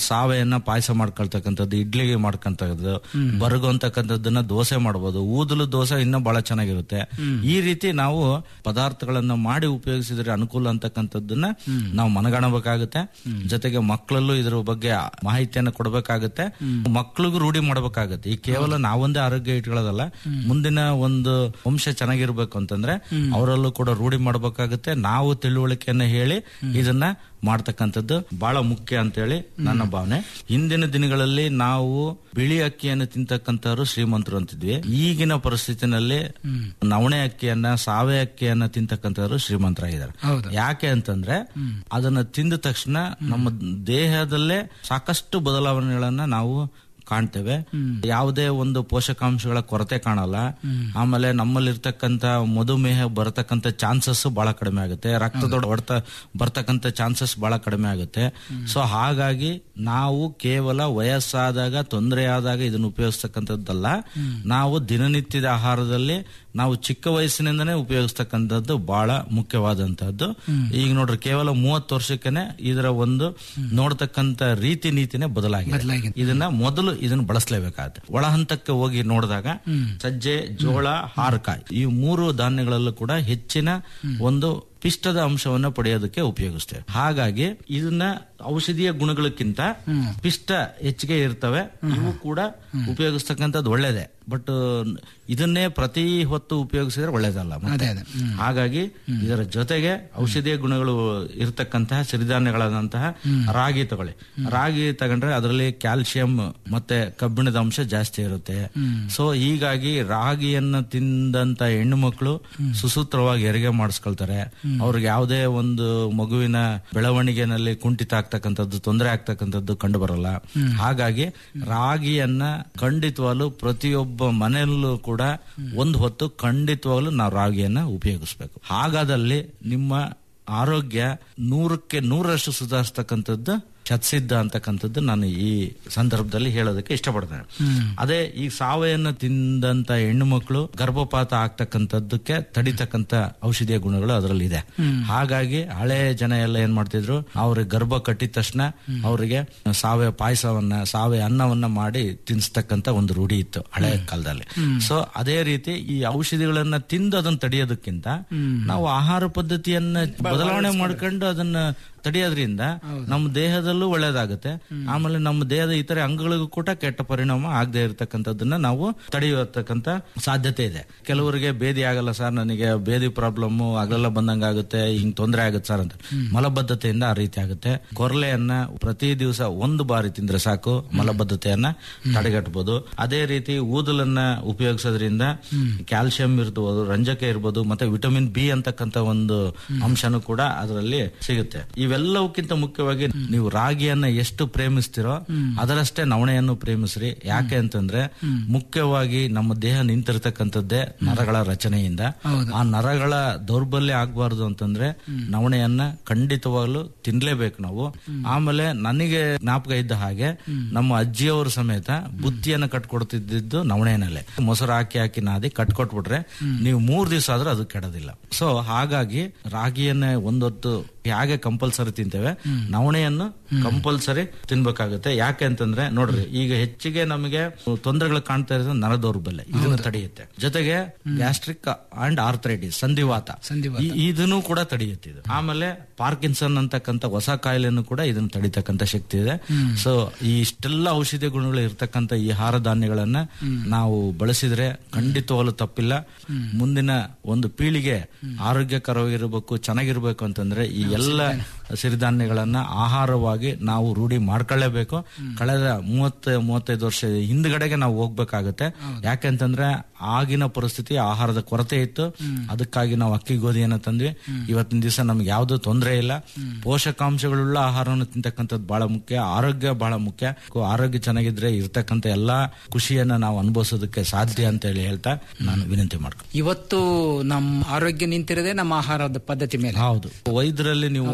ಬೇಳೆಯನ್ನ ಪಾಯಸ ಮಾಡ್ಕೊಳ್ತಕ್ಕಂಥದ್ದು ಇಡ್ಲಿಗೆ ಮಾಡ್ಕೊಂತದ್ದು ಬರಗು ಅಂತಕ್ಕಂಥದ್ದನ್ನ ದೋಸೆ ಮಾಡ್ಬೋದು ಊದಲು ದೋಸೆ ಇನ್ನೂ ಬಹಳ ಚೆನ್ನಾಗಿರುತ್ತೆ ಈ ರೀತಿ ನಾವು ಪದಾರ್ಥಗಳನ್ನ ಮಾಡಿ ಉಪಯೋಗಿಸಿದ್ರೆ ಅನುಕೂಲ ಅಂತಕ್ಕಂಥದ್ದನ್ನ ನಾವು ಮನಗಾಣಬೇಕಾಗುತ್ತೆ ಜೊತೆಗೆ ಮಕ್ಕಳಲ್ಲೂ ಇದ್ರ ಬಗ್ಗೆ ಮಾಹಿತಿಯನ್ನ ಕೊಡಬೇಕಾಗುತ್ತೆ ಮಕ್ಕಳಿಗೂ ರೂಢಿ ಮಾಡಬೇಕಾಗುತ್ತೆ ಈ ಕೇವಲ ನಾವೊಂದೇ ಆರೋಗ್ಯ ಇಟ್ಕೊಳ್ಳೋದಲ್ಲ ಮುಂದಿನ ಒಂದು ವಂಶ ಚೆನ್ನಾಗಿರ್ಬೇಕು ಅಂತಂದ್ರೆ ಅವರಲ್ಲೂ ಕೂಡ ರೂಢಿ ಮಾಡಬೇಕಾಗುತ್ತೆ ನಾವು ತಿಳುವಳಿಕೆಯನ್ನ ಹೇಳಿ ಇದನ್ನ ಮಾಡ್ತಕ್ಕಂಥದ್ದು ಬಹಳ ಮುಖ್ಯ ಅಂತೇಳಿ ನನ್ನ ಭಾವನೆ ಹಿಂದಿನ ದಿನಗಳಲ್ಲಿ ನಾವು ಬಿಳಿ ಅಕ್ಕಿಯನ್ನು ತಿಂತಕ್ಕಂಥವ್ರು ಶ್ರೀಮಂತರು ಅಂತಿದ್ವಿ ಈಗಿನ ಪರಿಸ್ಥಿತಿನಲ್ಲಿ ನವಣೆ ಅಕ್ಕಿಯನ್ನ ಸಾವೆ ಅಕ್ಕಿಯನ್ನ ತಿಂತಕ್ಕಂಥವ್ರು ಶ್ರೀಮಂತರಾಗಿದ್ದಾರೆ ಯಾಕೆ ಅಂತಂದ್ರೆ ಅದನ್ನ ತಿಂದ ತಕ್ಷಣ ನಮ್ಮ ದೇಹದಲ್ಲೇ ಸಾಕಷ್ಟು ಬದಲಾವಣೆಗಳನ್ನ ನಾವು ಕಾಣ್ತೇವೆ ಯಾವುದೇ ಒಂದು ಪೋಷಕಾಂಶಗಳ ಕೊರತೆ ಕಾಣಲ್ಲ ಆಮೇಲೆ ನಮ್ಮಲ್ಲಿರ್ತಕ್ಕಂಥ ಮಧುಮೇಹ ಬರತಕ್ಕಂಥ ಚಾನ್ಸಸ್ ಬಹಳ ಕಡಿಮೆ ಆಗುತ್ತೆ ರಕ್ತದೊಡ ಹೊಡೆತ ಬರ್ತಕ್ಕಂಥ ಚಾನ್ಸಸ್ ಬಹಳ ಕಡಿಮೆ ಆಗುತ್ತೆ ಸೊ ಹಾಗಾಗಿ ನಾವು ಕೇವಲ ವಯಸ್ಸಾದಾಗ ತೊಂದರೆ ಆದಾಗ ಇದನ್ನು ಉಪಯೋಗಿಸ್ತಕ್ಕಂಥದ್ದಲ್ಲ ನಾವು ದಿನನಿತ್ಯದ ಆಹಾರದಲ್ಲಿ ನಾವು ಚಿಕ್ಕ ವಯಸ್ಸಿನಿಂದನೇ ಉಪಯೋಗಿಸ್ತಕ್ಕಂಥದ್ದು ಬಹಳ ಮುಖ್ಯವಾದಂತಹದ್ದು ಈಗ ನೋಡ್ರಿ ಕೇವಲ ಮೂವತ್ತು ವರ್ಷಕ್ಕೇನೆ ಇದರ ಒಂದು ನೋಡ್ತಕ್ಕಂಥ ರೀತಿ ನೀತಿನೇ ಬದಲಾಗಿದೆ ಇದನ್ನ ಮೊದಲು ಇದನ್ನ ಬಳಸಲೇಬೇಕಾಗುತ್ತೆ ಒಳ ಹಂತಕ್ಕೆ ಹೋಗಿ ನೋಡಿದಾಗ ಸಜ್ಜೆ ಜೋಳ ಹಾರಕಾಯಿ ಈ ಮೂರು ಧಾನ್ಯಗಳಲ್ಲೂ ಕೂಡ ಹೆಚ್ಚಿನ ಒಂದು ಪಿಷ್ಟದ ಅಂಶವನ್ನ ಪಡೆಯೋದಕ್ಕೆ ಉಪಯೋಗಿಸ್ತೇವೆ ಹಾಗಾಗಿ ಇದನ್ನ ಔಷಧೀಯ ಗುಣಗಳಕ್ಕಿಂತ ಪಿಷ್ಟ ಹೆಚ್ಚಿಗೆ ಇರ್ತವೆ ಇವು ಕೂಡ ಉಪಯೋಗಿಸ್ತಕ್ಕಂಥದ್ದು ಒಳ್ಳೇದೇ ಬಟ್ ಇದನ್ನೇ ಪ್ರತಿ ಹೊತ್ತು ಉಪಯೋಗಿಸಿದ್ರೆ ಒಳ್ಳೇದಲ್ಲ ಮತ್ತೆ. ಹಾಗಾಗಿ ಇದರ ಜೊತೆಗೆ ಔಷಧೀಯ ಗುಣಗಳು ಇರತಕ್ಕಂತಹ ಸಿರಿಧಾನ್ಯಗಳಾದಂತಹ ರಾಗಿ ತಗೊಳ್ಳಿ ರಾಗಿ ತಗೊಂಡ್ರೆ ಅದರಲ್ಲಿ ಕ್ಯಾಲ್ಸಿಯಂ ಮತ್ತೆ ಕಬ್ಬಿಣದ ಅಂಶ ಜಾಸ್ತಿ ಇರುತ್ತೆ ಸೊ ಹೀಗಾಗಿ ರಾಗಿಯನ್ನ ತಿಂದಂತ ಹೆಣ್ಣು ಮಕ್ಕಳು ಸುಸೂತ್ರವಾಗಿ ಹೆರಿಗೆ ಮಾಡಿಸ್ಕೊಳ್ತಾರೆ ಅವ್ರಿಗೆ ಯಾವುದೇ ಒಂದು ಮಗುವಿನ ಬೆಳವಣಿಗೆನಲ್ಲಿ ಕುಂಠಿತ ಆಗ್ತಕ್ಕಂಥದ್ದು ತೊಂದರೆ ಆಗ್ತಕ್ಕಂಥದ್ದು ಕಂಡು ಬರಲ್ಲ ಹಾಗಾಗಿ ರಾಗಿಯನ್ನ ಖಂಡಿತವಾಗ್ಲು ಪ್ರತಿಯೊಬ್ಬ ಮನೆಯಲ್ಲೂ ಕೂಡ ಒಂದು ಹೊತ್ತು ಖಂಡಿತವಾಗ್ಲು ನಾವು ರಾಗಿಯನ್ನ ಉಪಯೋಗಿಸ್ಬೇಕು ಹಾಗಾದಲ್ಲಿ ನಿಮ್ಮ ಆರೋಗ್ಯ ನೂರಕ್ಕೆ ನೂರರಷ್ಟು ಸುಧಾರಿಸ್ತಕ್ಕಂಥದ್ದು ಶತಸಿದ್ಧ ಅಂತಕ್ಕಂಥದ್ದು ನಾನು ಈ ಸಂದರ್ಭದಲ್ಲಿ ಹೇಳೋದಕ್ಕೆ ಇಷ್ಟಪಡ್ತೇನೆ ಅದೇ ಈ ಸಾವಯನ್ನ ತಿಂದಂತ ಹೆಣ್ಣು ಮಕ್ಕಳು ಗರ್ಭಪಾತ ಆಗ್ತಕ್ಕಂಥದ್ದಕ್ಕೆ ತಡಿತಕ್ಕಂತ ಔಷಧೀಯ ಗುಣಗಳು ಅದರಲ್ಲಿ ಇದೆ ಹಾಗಾಗಿ ಹಳೆ ಜನ ಎಲ್ಲ ಏನ್ ಮಾಡ್ತಿದ್ರು ಅವ್ರಿಗೆ ಗರ್ಭ ಕಟ್ಟಿದ ತಕ್ಷಣ ಅವರಿಗೆ ಸಾವಯವ ಪಾಯಸವನ್ನ ಸಾವಯವ ಅನ್ನವನ್ನ ಮಾಡಿ ತಿನ್ಸ್ತಕ್ಕಂತ ಒಂದು ರೂಢಿ ಇತ್ತು ಹಳೆ ಕಾಲದಲ್ಲಿ ಸೊ ಅದೇ ರೀತಿ ಈ ಔಷಧಿಗಳನ್ನ ತಿಂದು ಅದನ್ನ ತಡೆಯೋದಕ್ಕಿಂತ ನಾವು ಆಹಾರ ಪದ್ಧತಿಯನ್ನ ಬದಲಾವಣೆ ಮಾಡ್ಕೊಂಡು ಅದನ್ನ ತಡೆಯೋದ್ರಿಂದ ನಮ್ಮ ದೇಹದಲ್ಲೂ ಒಳ್ಳೇದಾಗುತ್ತೆ ಆಮೇಲೆ ನಮ್ಮ ದೇಹದ ಇತರೆ ಅಂಗಗಳಿಗೂ ಕೂಡ ಕೆಟ್ಟ ಪರಿಣಾಮ ಆಗದೆ ಇರತಕ್ಕಂಥದ್ದನ್ನ ನಾವು ತಡೆಯತಕ್ಕಂತ ಸಾಧ್ಯತೆ ಇದೆ ಕೆಲವರಿಗೆ ಬೇದಿ ಆಗಲ್ಲ ಸರ್ ನನಗೆ ಬೇದಿ ಪ್ರಾಬ್ಲಮ್ ಆಗಲ್ಲ ಬಂದಂಗ ಆಗುತ್ತೆ ಹಿಂಗ್ ತೊಂದರೆ ಆಗುತ್ತೆ ಸರ್ ಅಂತ ಮಲಬದ್ಧತೆಯಿಂದ ಆ ರೀತಿ ಆಗುತ್ತೆ ಕೊರಲೆಯನ್ನ ಪ್ರತಿ ದಿವಸ ಒಂದು ಬಾರಿ ತಿಂದ್ರೆ ಸಾಕು ಮಲಬದ್ಧತೆಯನ್ನ ತಡೆಗಟ್ಟಬಹುದು ಅದೇ ರೀತಿ ಊದಲನ್ನ ಉಪಯೋಗಿಸೋದ್ರಿಂದ ಕ್ಯಾಲ್ಸಿಯಂ ಇರ್ಬೋದು ರಂಜಕ ಇರ್ಬೋದು ಮತ್ತೆ ವಿಟಮಿನ್ ಬಿ ಅಂತಕ್ಕಂತ ಒಂದು ಅಂಶನೂ ಕೂಡ ಅದರಲ್ಲಿ ಸಿಗುತ್ತೆ ಇವೆಲ್ಲವಕ್ಕಿಂತ ಮುಖ್ಯವಾಗಿ ನೀವು ರಾಗಿಯನ್ನ ಎಷ್ಟು ಪ್ರೇಮಿಸ್ತಿರೋ ಅದರಷ್ಟೇ ನವಣೆಯನ್ನು ಪ್ರೇಮಿಸ್ರಿ ಯಾಕೆ ಅಂತಂದ್ರೆ ಮುಖ್ಯವಾಗಿ ನಮ್ಮ ದೇಹ ನಿಂತಿರ್ತಕ್ಕಂಥದ್ದೇ ನರಗಳ ರಚನೆಯಿಂದ ಆ ನರಗಳ ದೌರ್ಬಲ್ಯ ಆಗ್ಬಾರ್ದು ಅಂತಂದ್ರೆ ನವಣೆಯನ್ನ ಖಂಡಿತವಾಗ್ಲೂ ತಿನ್ಲೇಬೇಕು ನಾವು ಆಮೇಲೆ ನನಗೆ ಜ್ಞಾಪಕ ಇದ್ದ ಹಾಗೆ ನಮ್ಮ ಅಜ್ಜಿಯವರು ಸಮೇತ ಬುತ್ತಿಯನ್ನ ಕಟ್ಕೊಡ್ತಿದ್ದು ನವಣೆನಲ್ಲೇ ಮೊಸರು ಹಾಕಿ ಹಾಕಿ ನಾದಿ ಕಟ್ಕೊಟ್ಬಿಟ್ರೆ ನೀವು ಮೂರ್ ದಿವಸ ಆದ್ರೂ ಅದು ಕೆಡೋದಿಲ್ಲ ಸೊ ಹಾಗಾಗಿ ರಾಗಿಯನ್ನ ಒಂದೊತ್ತು ಹೇಗೆ ಕಂಪಲ್ಸರಿ ತಿಂತೇವೆ ನವಣೆಯನ್ನು ಕಂಪಲ್ಸರಿ ತಿನ್ಬೇಕಾಗುತ್ತೆ ಯಾಕೆ ಅಂತಂದ್ರೆ ನೋಡ್ರಿ ಈಗ ಹೆಚ್ಚಿಗೆ ನಮಗೆ ತೊಂದರೆಗಳು ಕಾಣ್ತಾ ಇರೋದು ನರ ದೌರ್ಬಲ್ಯ ಇದನ್ನು ತಡೆಯುತ್ತೆ ಜೊತೆಗೆ ಗ್ಯಾಸ್ಟ್ರಿಕ್ ಅಂಡ್ ಆರ್ಥರೈಟಿಸ್ ಸಂಧಿವಾತ ಈ- ಇದನ್ನು ಕೂಡ ತಡೆಯುತ್ತೆ ಇದು ಆಮೇಲೆ ಪಾರ್ಕಿನ್ಸನ್ ಅಂತಕ್ಕಂಥ ಹೊಸ ಕಾಯಿಲೆಯನ್ನು ಕೂಡ ಇದನ್ನು ತಡಿತಕ್ಕಂಥ ಶಕ್ತಿ ಇದೆ ಸೊ ಈ ಇಷ್ಟೆಲ್ಲ ಔಷಧಿ ಗುಣಗಳು ಇರ್ತಕ್ಕಂಥ ಈ ಆಹಾರ ಧಾನ್ಯಗಳನ್ನ ನಾವು ಬಳಸಿದ್ರೆ ಖಂಡಿತವಾಗ್ಲೂ ತಪ್ಪಿಲ್ಲ ಮುಂದಿನ ಒಂದು ಪೀಳಿಗೆ ಆರೋಗ್ಯಕರವಾಗಿರ್ಬೇಕು ಚೆನ್ನಾಗಿರ್ಬೇಕು ಅಂತಂದ್ರೆ ಈ ಎಲ್ಲ ಸಿರಿಧಾನ್ಯಗಳನ್ನ ಆಹಾರವಾಗಿ ನಾವು ರೂಢಿ ಮಾಡ್ಕೊಳ್ಳೇಬೇಕು ಕಳೆದ ಮೂವತ್ತ ಮೂವತ್ತೈದು ವರ್ಷ ಹಿಂದ್ಗಡೆಗೆ ನಾವು ಹೋಗ್ಬೇಕಾಗತ್ತೆ ಯಾಕೆಂತಂದ್ರೆ ಆಗಿನ ಪರಿಸ್ಥಿತಿ ಆಹಾರದ ಕೊರತೆ ಇತ್ತು ಅದಕ್ಕಾಗಿ ನಾವು ಅಕ್ಕಿ ಗೋಧಿಯನ್ನ ತಂದ್ವಿ ಇವತ್ತಿನ ದಿವಸ ನಮ್ಗೆ ಯಾವ್ದು ತೊಂದರೆ ಇಲ್ಲ ಪೋಷಕಾಂಶಗಳುಳ್ಳ ಆಹಾರವನ್ನು ತಿಂತಕ್ಕಂಥದ್ದು ಬಹಳ ಮುಖ್ಯ ಆರೋಗ್ಯ ಬಹಳ ಮುಖ್ಯ ಆರೋಗ್ಯ ಚೆನ್ನಾಗಿದ್ರೆ ಇರ್ತಕ್ಕಂಥ ಎಲ್ಲಾ ಖುಷಿಯನ್ನ ನಾವು ಅನುಭವಿಸೋದಕ್ಕೆ ಸಾಧ್ಯ ಅಂತ ಹೇಳಿ ಹೇಳ್ತಾ ನಾನು ವಿನಂತಿ ಮಾಡ್ತೀನಿ ಇವತ್ತು ನಮ್ಮ ಆರೋಗ್ಯ ನಿಂತಿರೋದೇ ನಮ್ಮ ಆಹಾರದ ಪದ್ಧತಿ ಮೇಲೆ ಹೌದು ವೈದ್ಯರಲ್ಲಿ ನೀವು ಓದಕ್ ಕೇಳಿದ್ರೆ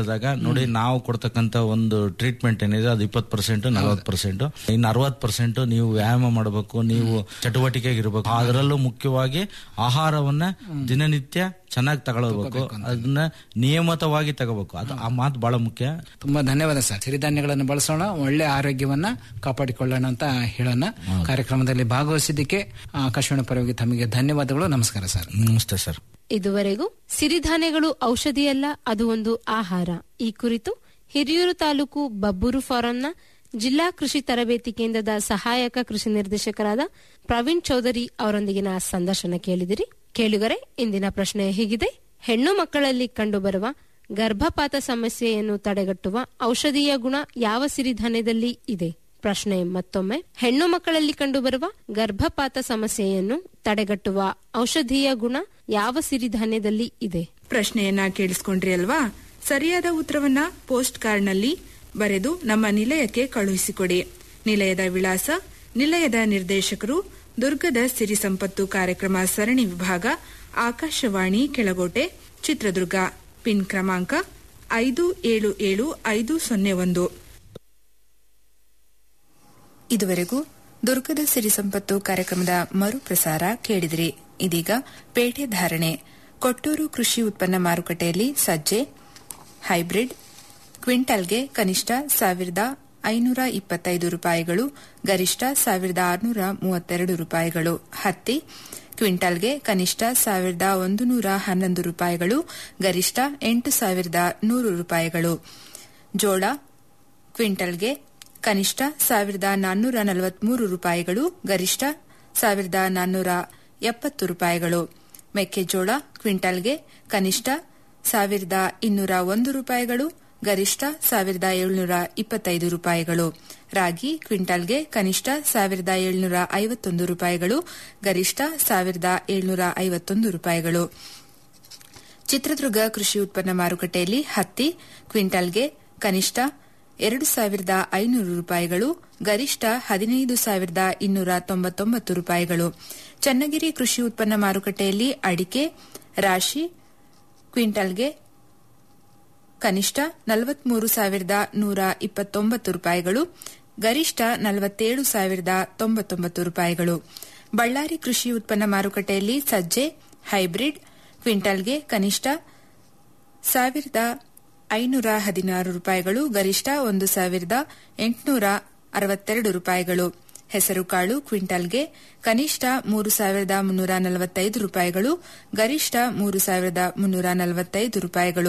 ಹೇಳಿದಾಗ ನೋಡಿ ನಾವು ಕೊಡ್ತಕ್ಕಂತ ಒಂದು ಟ್ರೀಟ್ಮೆಂಟ್ ಏನಿದೆ ಅದು ಇಪ್ಪತ್ತು ಪರ್ಸೆಂಟ್ ನಲವತ್ತು ಪರ್ಸೆಂಟ್ ಇನ್ನು ಅರವತ್ತು ಪರ್ಸೆಂಟ್ ನೀವು ವ್ಯಾಯಾಮ ಮಾಡಬೇಕು ನೀವು ಚಟುವಟಿಕೆಗೆ ಇರಬೇಕು ಅದರಲ್ಲೂ ಮುಖ್ಯವಾಗಿ ಆಹಾರವನ್ನ ದಿನನಿತ್ಯ ಚೆನ್ನಾಗಿ ತಗೊಳ್ಬೇಕು ಅದನ್ನ ನಿಯಮಿತವಾಗಿ ತಗೋಬೇಕು ಅದು ಆ ಮಾತು ಬಹಳ ಮುಖ್ಯ ತುಂಬಾ ಧನ್ಯವಾದ ಸರ್ ಸಿರಿಧಾನ್ಯಗಳನ್ನು ಬಳಸೋಣ ಒಳ್ಳೆ ಆರೋಗ್ಯವನ್ನ ಕಾಪಾಡಿಕೊಳ್ಳೋಣ ಅಂತ ಹೇಳೋಣ ಕಾರ್ಯಕ್ರಮದಲ್ಲಿ ಭಾಗವಹಿಸಿದ್ದಕ್ಕೆ ಆಕಾಶವಾಣಿ ಪರವಾಗಿ ತಮಗೆ ಧನ್ಯವಾದಗಳು ನಮಸ್ಕಾರ ಸರ್ ನಮಸ್ತೆ ಸರ್ ಇದುವರೆಗೂ ಸಿರಿಧಾನ್ಯಗಳು ಔಷಧಿಯಲ್ಲ ಅದು ಒಂದು ಆಹಾರ ಈ ಕುರಿತು ಹಿರಿಯೂರು ತಾಲೂಕು ಬಬ್ಬೂರು ಫಾರಂನ ಜಿಲ್ಲಾ ಕೃಷಿ ತರಬೇತಿ ಕೇಂದ್ರದ ಸಹಾಯಕ ಕೃಷಿ ನಿರ್ದೇಶಕರಾದ ಪ್ರವೀಣ್ ಚೌಧರಿ ಅವರೊಂದಿಗಿನ ಸಂದರ್ಶನ ಕೇಳಿದಿರಿ ಕೇಳುಗರೆ ಇಂದಿನ ಪ್ರಶ್ನೆ ಹೀಗಿದೆ ಹೆಣ್ಣು ಮಕ್ಕಳಲ್ಲಿ ಕಂಡುಬರುವ ಗರ್ಭಪಾತ ಸಮಸ್ಯೆಯನ್ನು ತಡೆಗಟ್ಟುವ ಔಷಧೀಯ ಗುಣ ಯಾವ ಸಿರಿಧಾನ್ಯದಲ್ಲಿ ಇದೆ ಪ್ರಶ್ನೆ ಮತ್ತೊಮ್ಮೆ ಹೆಣ್ಣು ಮಕ್ಕಳಲ್ಲಿ ಕಂಡುಬರುವ ಗರ್ಭಪಾತ ಸಮಸ್ಯೆಯನ್ನು ತಡೆಗಟ್ಟುವ ಔಷಧೀಯ ಗುಣ ಯಾವ ಸಿರಿಧಾನ್ಯದಲ್ಲಿ ಇದೆ ಪ್ರಶ್ನೆಯನ್ನ ಕೇಳಿಸ್ಕೊಂಡ್ರಿ ಅಲ್ವಾ ಸರಿಯಾದ ಉತ್ತರವನ್ನ ಪೋಸ್ಟ್ ಕಾರ್ಡ್ನಲ್ಲಿ ಬರೆದು ನಮ್ಮ ನಿಲಯಕ್ಕೆ ಕಳುಹಿಸಿಕೊಡಿ ನಿಲಯದ ವಿಳಾಸ ನಿಲಯದ ನಿರ್ದೇಶಕರು ದುರ್ಗದ ಸಿರಿ ಸಂಪತ್ತು ಕಾರ್ಯಕ್ರಮ ಸರಣಿ ವಿಭಾಗ ಆಕಾಶವಾಣಿ ಕೆಳಗೋಟೆ ಚಿತ್ರದುರ್ಗ ಪಿನ್ ಕ್ರಮಾಂಕ ಐದು ಏಳು ಏಳು ಐದು ಸೊನ್ನೆ ಒಂದು ಇದುವರೆಗೂ ದುರ್ಗದ ಸಿರಿ ಸಂಪತ್ತು ಕಾರ್ಯಕ್ರಮದ ಮರುಪ್ರಸಾರ ಕೇಳಿದಿರಿ ಇದೀಗ ಪೇಟೆ ಧಾರಣೆ ಕೊಟ್ಟೂರು ಕೃಷಿ ಉತ್ಪನ್ನ ಮಾರುಕಟ್ಟೆಯಲ್ಲಿ ಸಜ್ಜೆ ಹೈಬ್ರಿಡ್ ಕ್ವಿಂಟಲ್ಗೆ ಕನಿಷ್ಠ ಸಾವಿರದ ಐನೂರ ಇಪ್ಪತ್ತೈದು ರೂಪಾಯಿಗಳು ಗರಿಷ್ಠ ಸಾವಿರದ ಆರುನೂರ ಮೂವತ್ತೆರಡು ರೂಪಾಯಿಗಳು ಹತ್ತಿ ಕ್ವಿಂಟಲ್ಗೆ ಕನಿಷ್ಠ ಸಾವಿರದ ಒಂದು ನೂರ ಹನ್ನೊಂದು ರೂಪಾಯಿಗಳು ಗರಿಷ್ಠ ಎಂಟು ಸಾವಿರದ ನೂರು ರೂಪಾಯಿಗಳು ಜೋಳ ಕ್ವಿಂಟಲ್ಗೆ ಕನಿಷ್ಠ ಸಾವಿರದ ನಾನ್ನೂರ ನಲವತ್ಮೂರು ರೂಪಾಯಿಗಳು ಗರಿಷ್ಠ ಸಾವಿರದ ನಾನ್ನೂರ ಎಪ್ಪತ್ತು ರೂಪಾಯಿಗಳು ಮೆಕ್ಕೆಜೋಳ ಕ್ವಿಂಟಲ್ಗೆ ಕನಿಷ್ಠ ಸಾವಿರದ ಇನ್ನೂರ ಒಂದು ರೂಪಾಯಿಗಳು ಗರಿಷ್ಠ ಸಾವಿರದ ಏಳ್ನೂರ ಇಪ್ಪತ್ತೈದು ರೂಪಾಯಿಗಳು ರಾಗಿ ಕ್ವಿಂಟಲ್ಗೆ ಕನಿಷ್ಠ ಸಾವಿರದ ಏಳ್ನೂರ ಐವತ್ತೊಂದು ರೂಪಾಯಿಗಳು ಗರಿಷ್ಠ ಸಾವಿರದ ಏಳ್ನೂರ ಐವತ್ತೊಂದು ರೂಪಾಯಿಗಳು ಚಿತ್ರದುರ್ಗ ಕೃಷಿ ಉತ್ಪನ್ನ ಮಾರುಕಟ್ಟೆಯಲ್ಲಿ ಹತ್ತಿ ಕ್ವಿಂಟಲ್ಗೆ ಕನಿಷ್ಠ ಎರಡು ಸಾವಿರದ ಐನೂರು ರೂಪಾಯಿಗಳು ಗರಿಷ್ಠ ಹದಿನೈದು ಸಾವಿರದ ಇನ್ನೂರ ತೊಂಬತ್ತೊಂಬತ್ತು ರೂಪಾಯಿಗಳು ಚನ್ನಗಿರಿ ಕೃಷಿ ಉತ್ಪನ್ನ ಮಾರುಕಟ್ಟೆಯಲ್ಲಿ ಅಡಿಕೆ ರಾಶಿ ಕ್ವಿಂಟಲ್ಗೆ ಕನಿಷ್ಠ ನಲವತ್ಮೂರು ಸಾವಿರದ ನೂರ ಇಪ್ಪತ್ತೊಂಬತ್ತು ರೂಪಾಯಿಗಳು ಗರಿಷ್ಠ ನಲವತ್ತೇಳು ಸಾವಿರದ ತೊಂಬತ್ತೊಂಬತ್ತು ರೂಪಾಯಿಗಳು ಬಳ್ಳಾರಿ ಕೃಷಿ ಉತ್ಪನ್ನ ಮಾರುಕಟ್ಟೆಯಲ್ಲಿ ಸಜ್ಜೆ ಹೈಬ್ರಿಡ್ ಕ್ವಿಂಟಲ್ಗೆ ಕನಿಷ್ಠ ಸಾವಿರದ ಐನೂರ ಹದಿನಾರು ರೂಪಾಯಿಗಳು ಗರಿಷ್ಠ ಒಂದು ಸಾವಿರದ ಎಂಟುನೂರ ಅರವತ್ತೆರಡು ರೂಪಾಯಿಗಳು ಹೆಸರುಕಾಳು ಕ್ವಿಂಟಲ್ಗೆ ಕನಿಷ್ಠ ಮೂರು ಸಾವಿರದ ಮುನ್ನೂರ ನಲವತ್ತೈದು ರೂಪಾಯಿಗಳು ಗರಿಷ್ಠ ಮೂರು ಸಾವಿರದ ಮುನ್ನೂರ ನಲವತ್ತೈದು ರೂಪಾಯಿಗಳು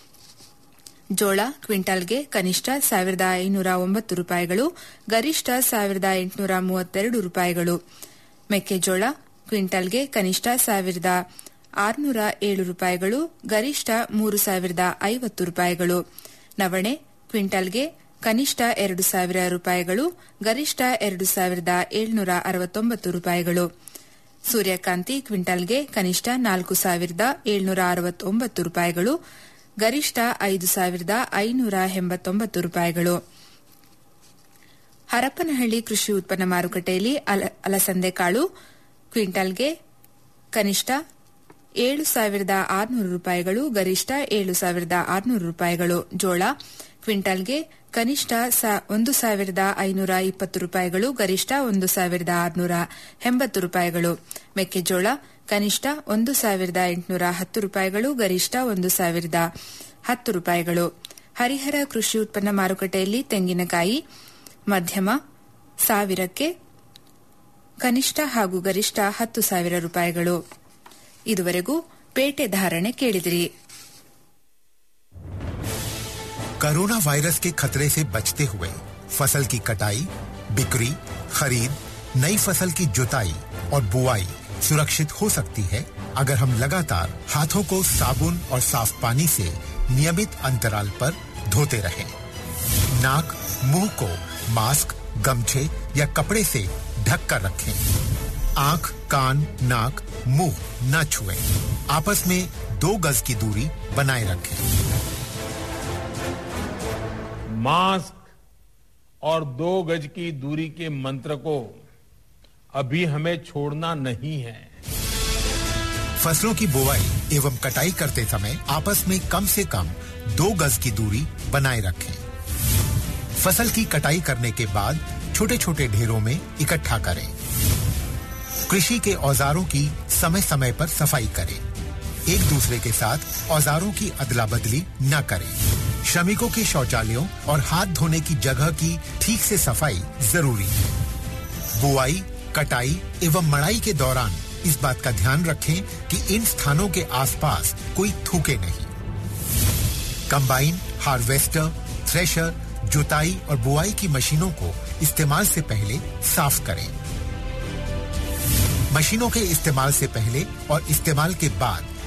ಜೋಳ ಕ್ವಿಂಟಲ್ಗೆ ಕನಿಷ್ಠ ಸಾವಿರದ ಐನೂರ ಒಂಬತ್ತು ರೂಪಾಯಿಗಳು ಗರಿಷ್ಠ ಸಾವಿರದ ಎಂಟುನೂರ ಮೂವತ್ತೆರಡು ರೂಪಾಯಿಗಳು ಮೆಕ್ಕೆಜೋಳ ಕ್ವಿಂಟಲ್ಗೆ ಕನಿಷ್ಠ ಸಾವಿರದ ಆರುನೂರ ಏಳು ರೂಪಾಯಿಗಳು ಗರಿಷ್ಠ ಮೂರು ಸಾವಿರದ ಐವತ್ತು ರೂಪಾಯಿಗಳು ನವಣೆ ಕ್ವಿಂಟಲ್ಗೆ ಕನಿಷ್ಠ ಎರಡು ಸಾವಿರ ರೂಪಾಯಿಗಳು ಗರಿಷ್ಠ ಎರಡು ಸಾವಿರದ ಏಳ್ನೂರ ಅರವತ್ತೊಂಬತ್ತು ರೂಪಾಯಿಗಳು ಸೂರ್ಯಕಾಂತಿ ಕ್ವಿಂಟಲ್ಗೆ ಕನಿಷ್ಠ ನಾಲ್ಕು ಸಾವಿರದ ಏಳ್ನೂರ ಅರವತ್ತೊಂಬತ್ತು ರೂಪಾಯಿಗಳು ಗರಿಷ್ಠ ಐದು ಸಾವಿರದ ಐನೂರ ಎಂಬತ್ತೊಂಬತ್ತು ರೂಪಾಯಿಗಳು ಹರಪನಹಳ್ಳಿ ಕೃಷಿ ಉತ್ಪನ್ನ ಮಾರುಕಟ್ಟೆಯಲ್ಲಿ ಅಲ- ಅಲಸಂದೆ ಕಾಳು ಕ್ವಿಂಟಲ್ಗೆ ಕನಿಷ್ಠ ಏಳು ಸಾವಿರದ ಆರುನೂರು ರೂಪಾಯಿಗಳು ಗರಿಷ್ಠ ಏಳು ಸಾವಿರದ ಆರುನೂರು ರೂಪಾಯಿಗಳು ಜೋಳ ಕ್ವಿಂಟಲ್ಗೆ ಕನಿಷ್ಠ ಸಾ- ಒಂದು ಸಾವಿರದ ಐನೂರ ಇಪ್ಪತ್ತು ರೂಪಾಯಿಗಳು ಗರಿಷ್ಠ ಒಂದು ಸಾವಿರದ ಆರುನೂರ ಎಂಬತ್ತು ರೂಪಾಯಿಗಳು ಮೆಕ್ಕೆಜೋಳ ಕನಿಷ್ಠ ಒಂದು ಸಾವಿರದ ಎಂಟುನೂರ ಹತ್ತು ರೂಪಾಯಿಗಳು ಗರಿಷ್ಠ ಒಂದು ಸಾವಿರದ ಹತ್ತು ರೂಪಾಯಿಗಳು ಹರಿಹರ ಕೃಷಿ ಉತ್ಪನ್ನ ಮಾರುಕಟ್ಟೆಯಲ್ಲಿ ತೆಂಗಿನಕಾಯಿ ಮಧ್ಯಮ ಸಾವಿರಕ್ಕೆ ಕನಿಷ್ಠ ಹಾಗೂ ಗರಿಷ್ಠ ಹತ್ತು ಸಾವಿರ ರೂಪಾಯಿಗಳು ಇದುವರೆಗೂ ಪೇಟೆ ಧಾರಣೆ ಕೇಳಿದಿರಿ कोरोना वायरस के खतरे से बचते हुए फसल की कटाई बिक्री खरीद नई फसल की जुताई और बुआई सुरक्षित हो सकती है अगर हम लगातार हाथों को साबुन और साफ पानी से नियमित अंतराल पर धोते रहें। नाक मुंह को मास्क गमछे या कपड़े से ढक कर रखें आंख कान नाक मुंह न छुएं। आपस में दो गज की दूरी बनाए रखें मास्क और दो गज की दूरी के मंत्र को अभी हमें छोड़ना नहीं है फसलों की बुवाई एवं कटाई करते समय आपस में कम से कम दो गज की दूरी बनाए रखें फसल की कटाई करने के बाद छोटे छोटे ढेरों में इकट्ठा करें कृषि के औजारों की समय समय पर सफाई करें एक दूसरे के साथ औजारों की अदला बदली न करें श्रमिकों के शौचालयों और हाथ धोने की जगह की ठीक से सफाई जरूरी है बुआई कटाई एवं मड़ाई के दौरान इस बात का ध्यान रखें कि इन स्थानों के आसपास कोई थूके नहीं कंबाइन हार्वेस्टर थ्रेशर जुताई और बुआई की मशीनों को इस्तेमाल से पहले साफ करें मशीनों के इस्तेमाल से पहले और इस्तेमाल के बाद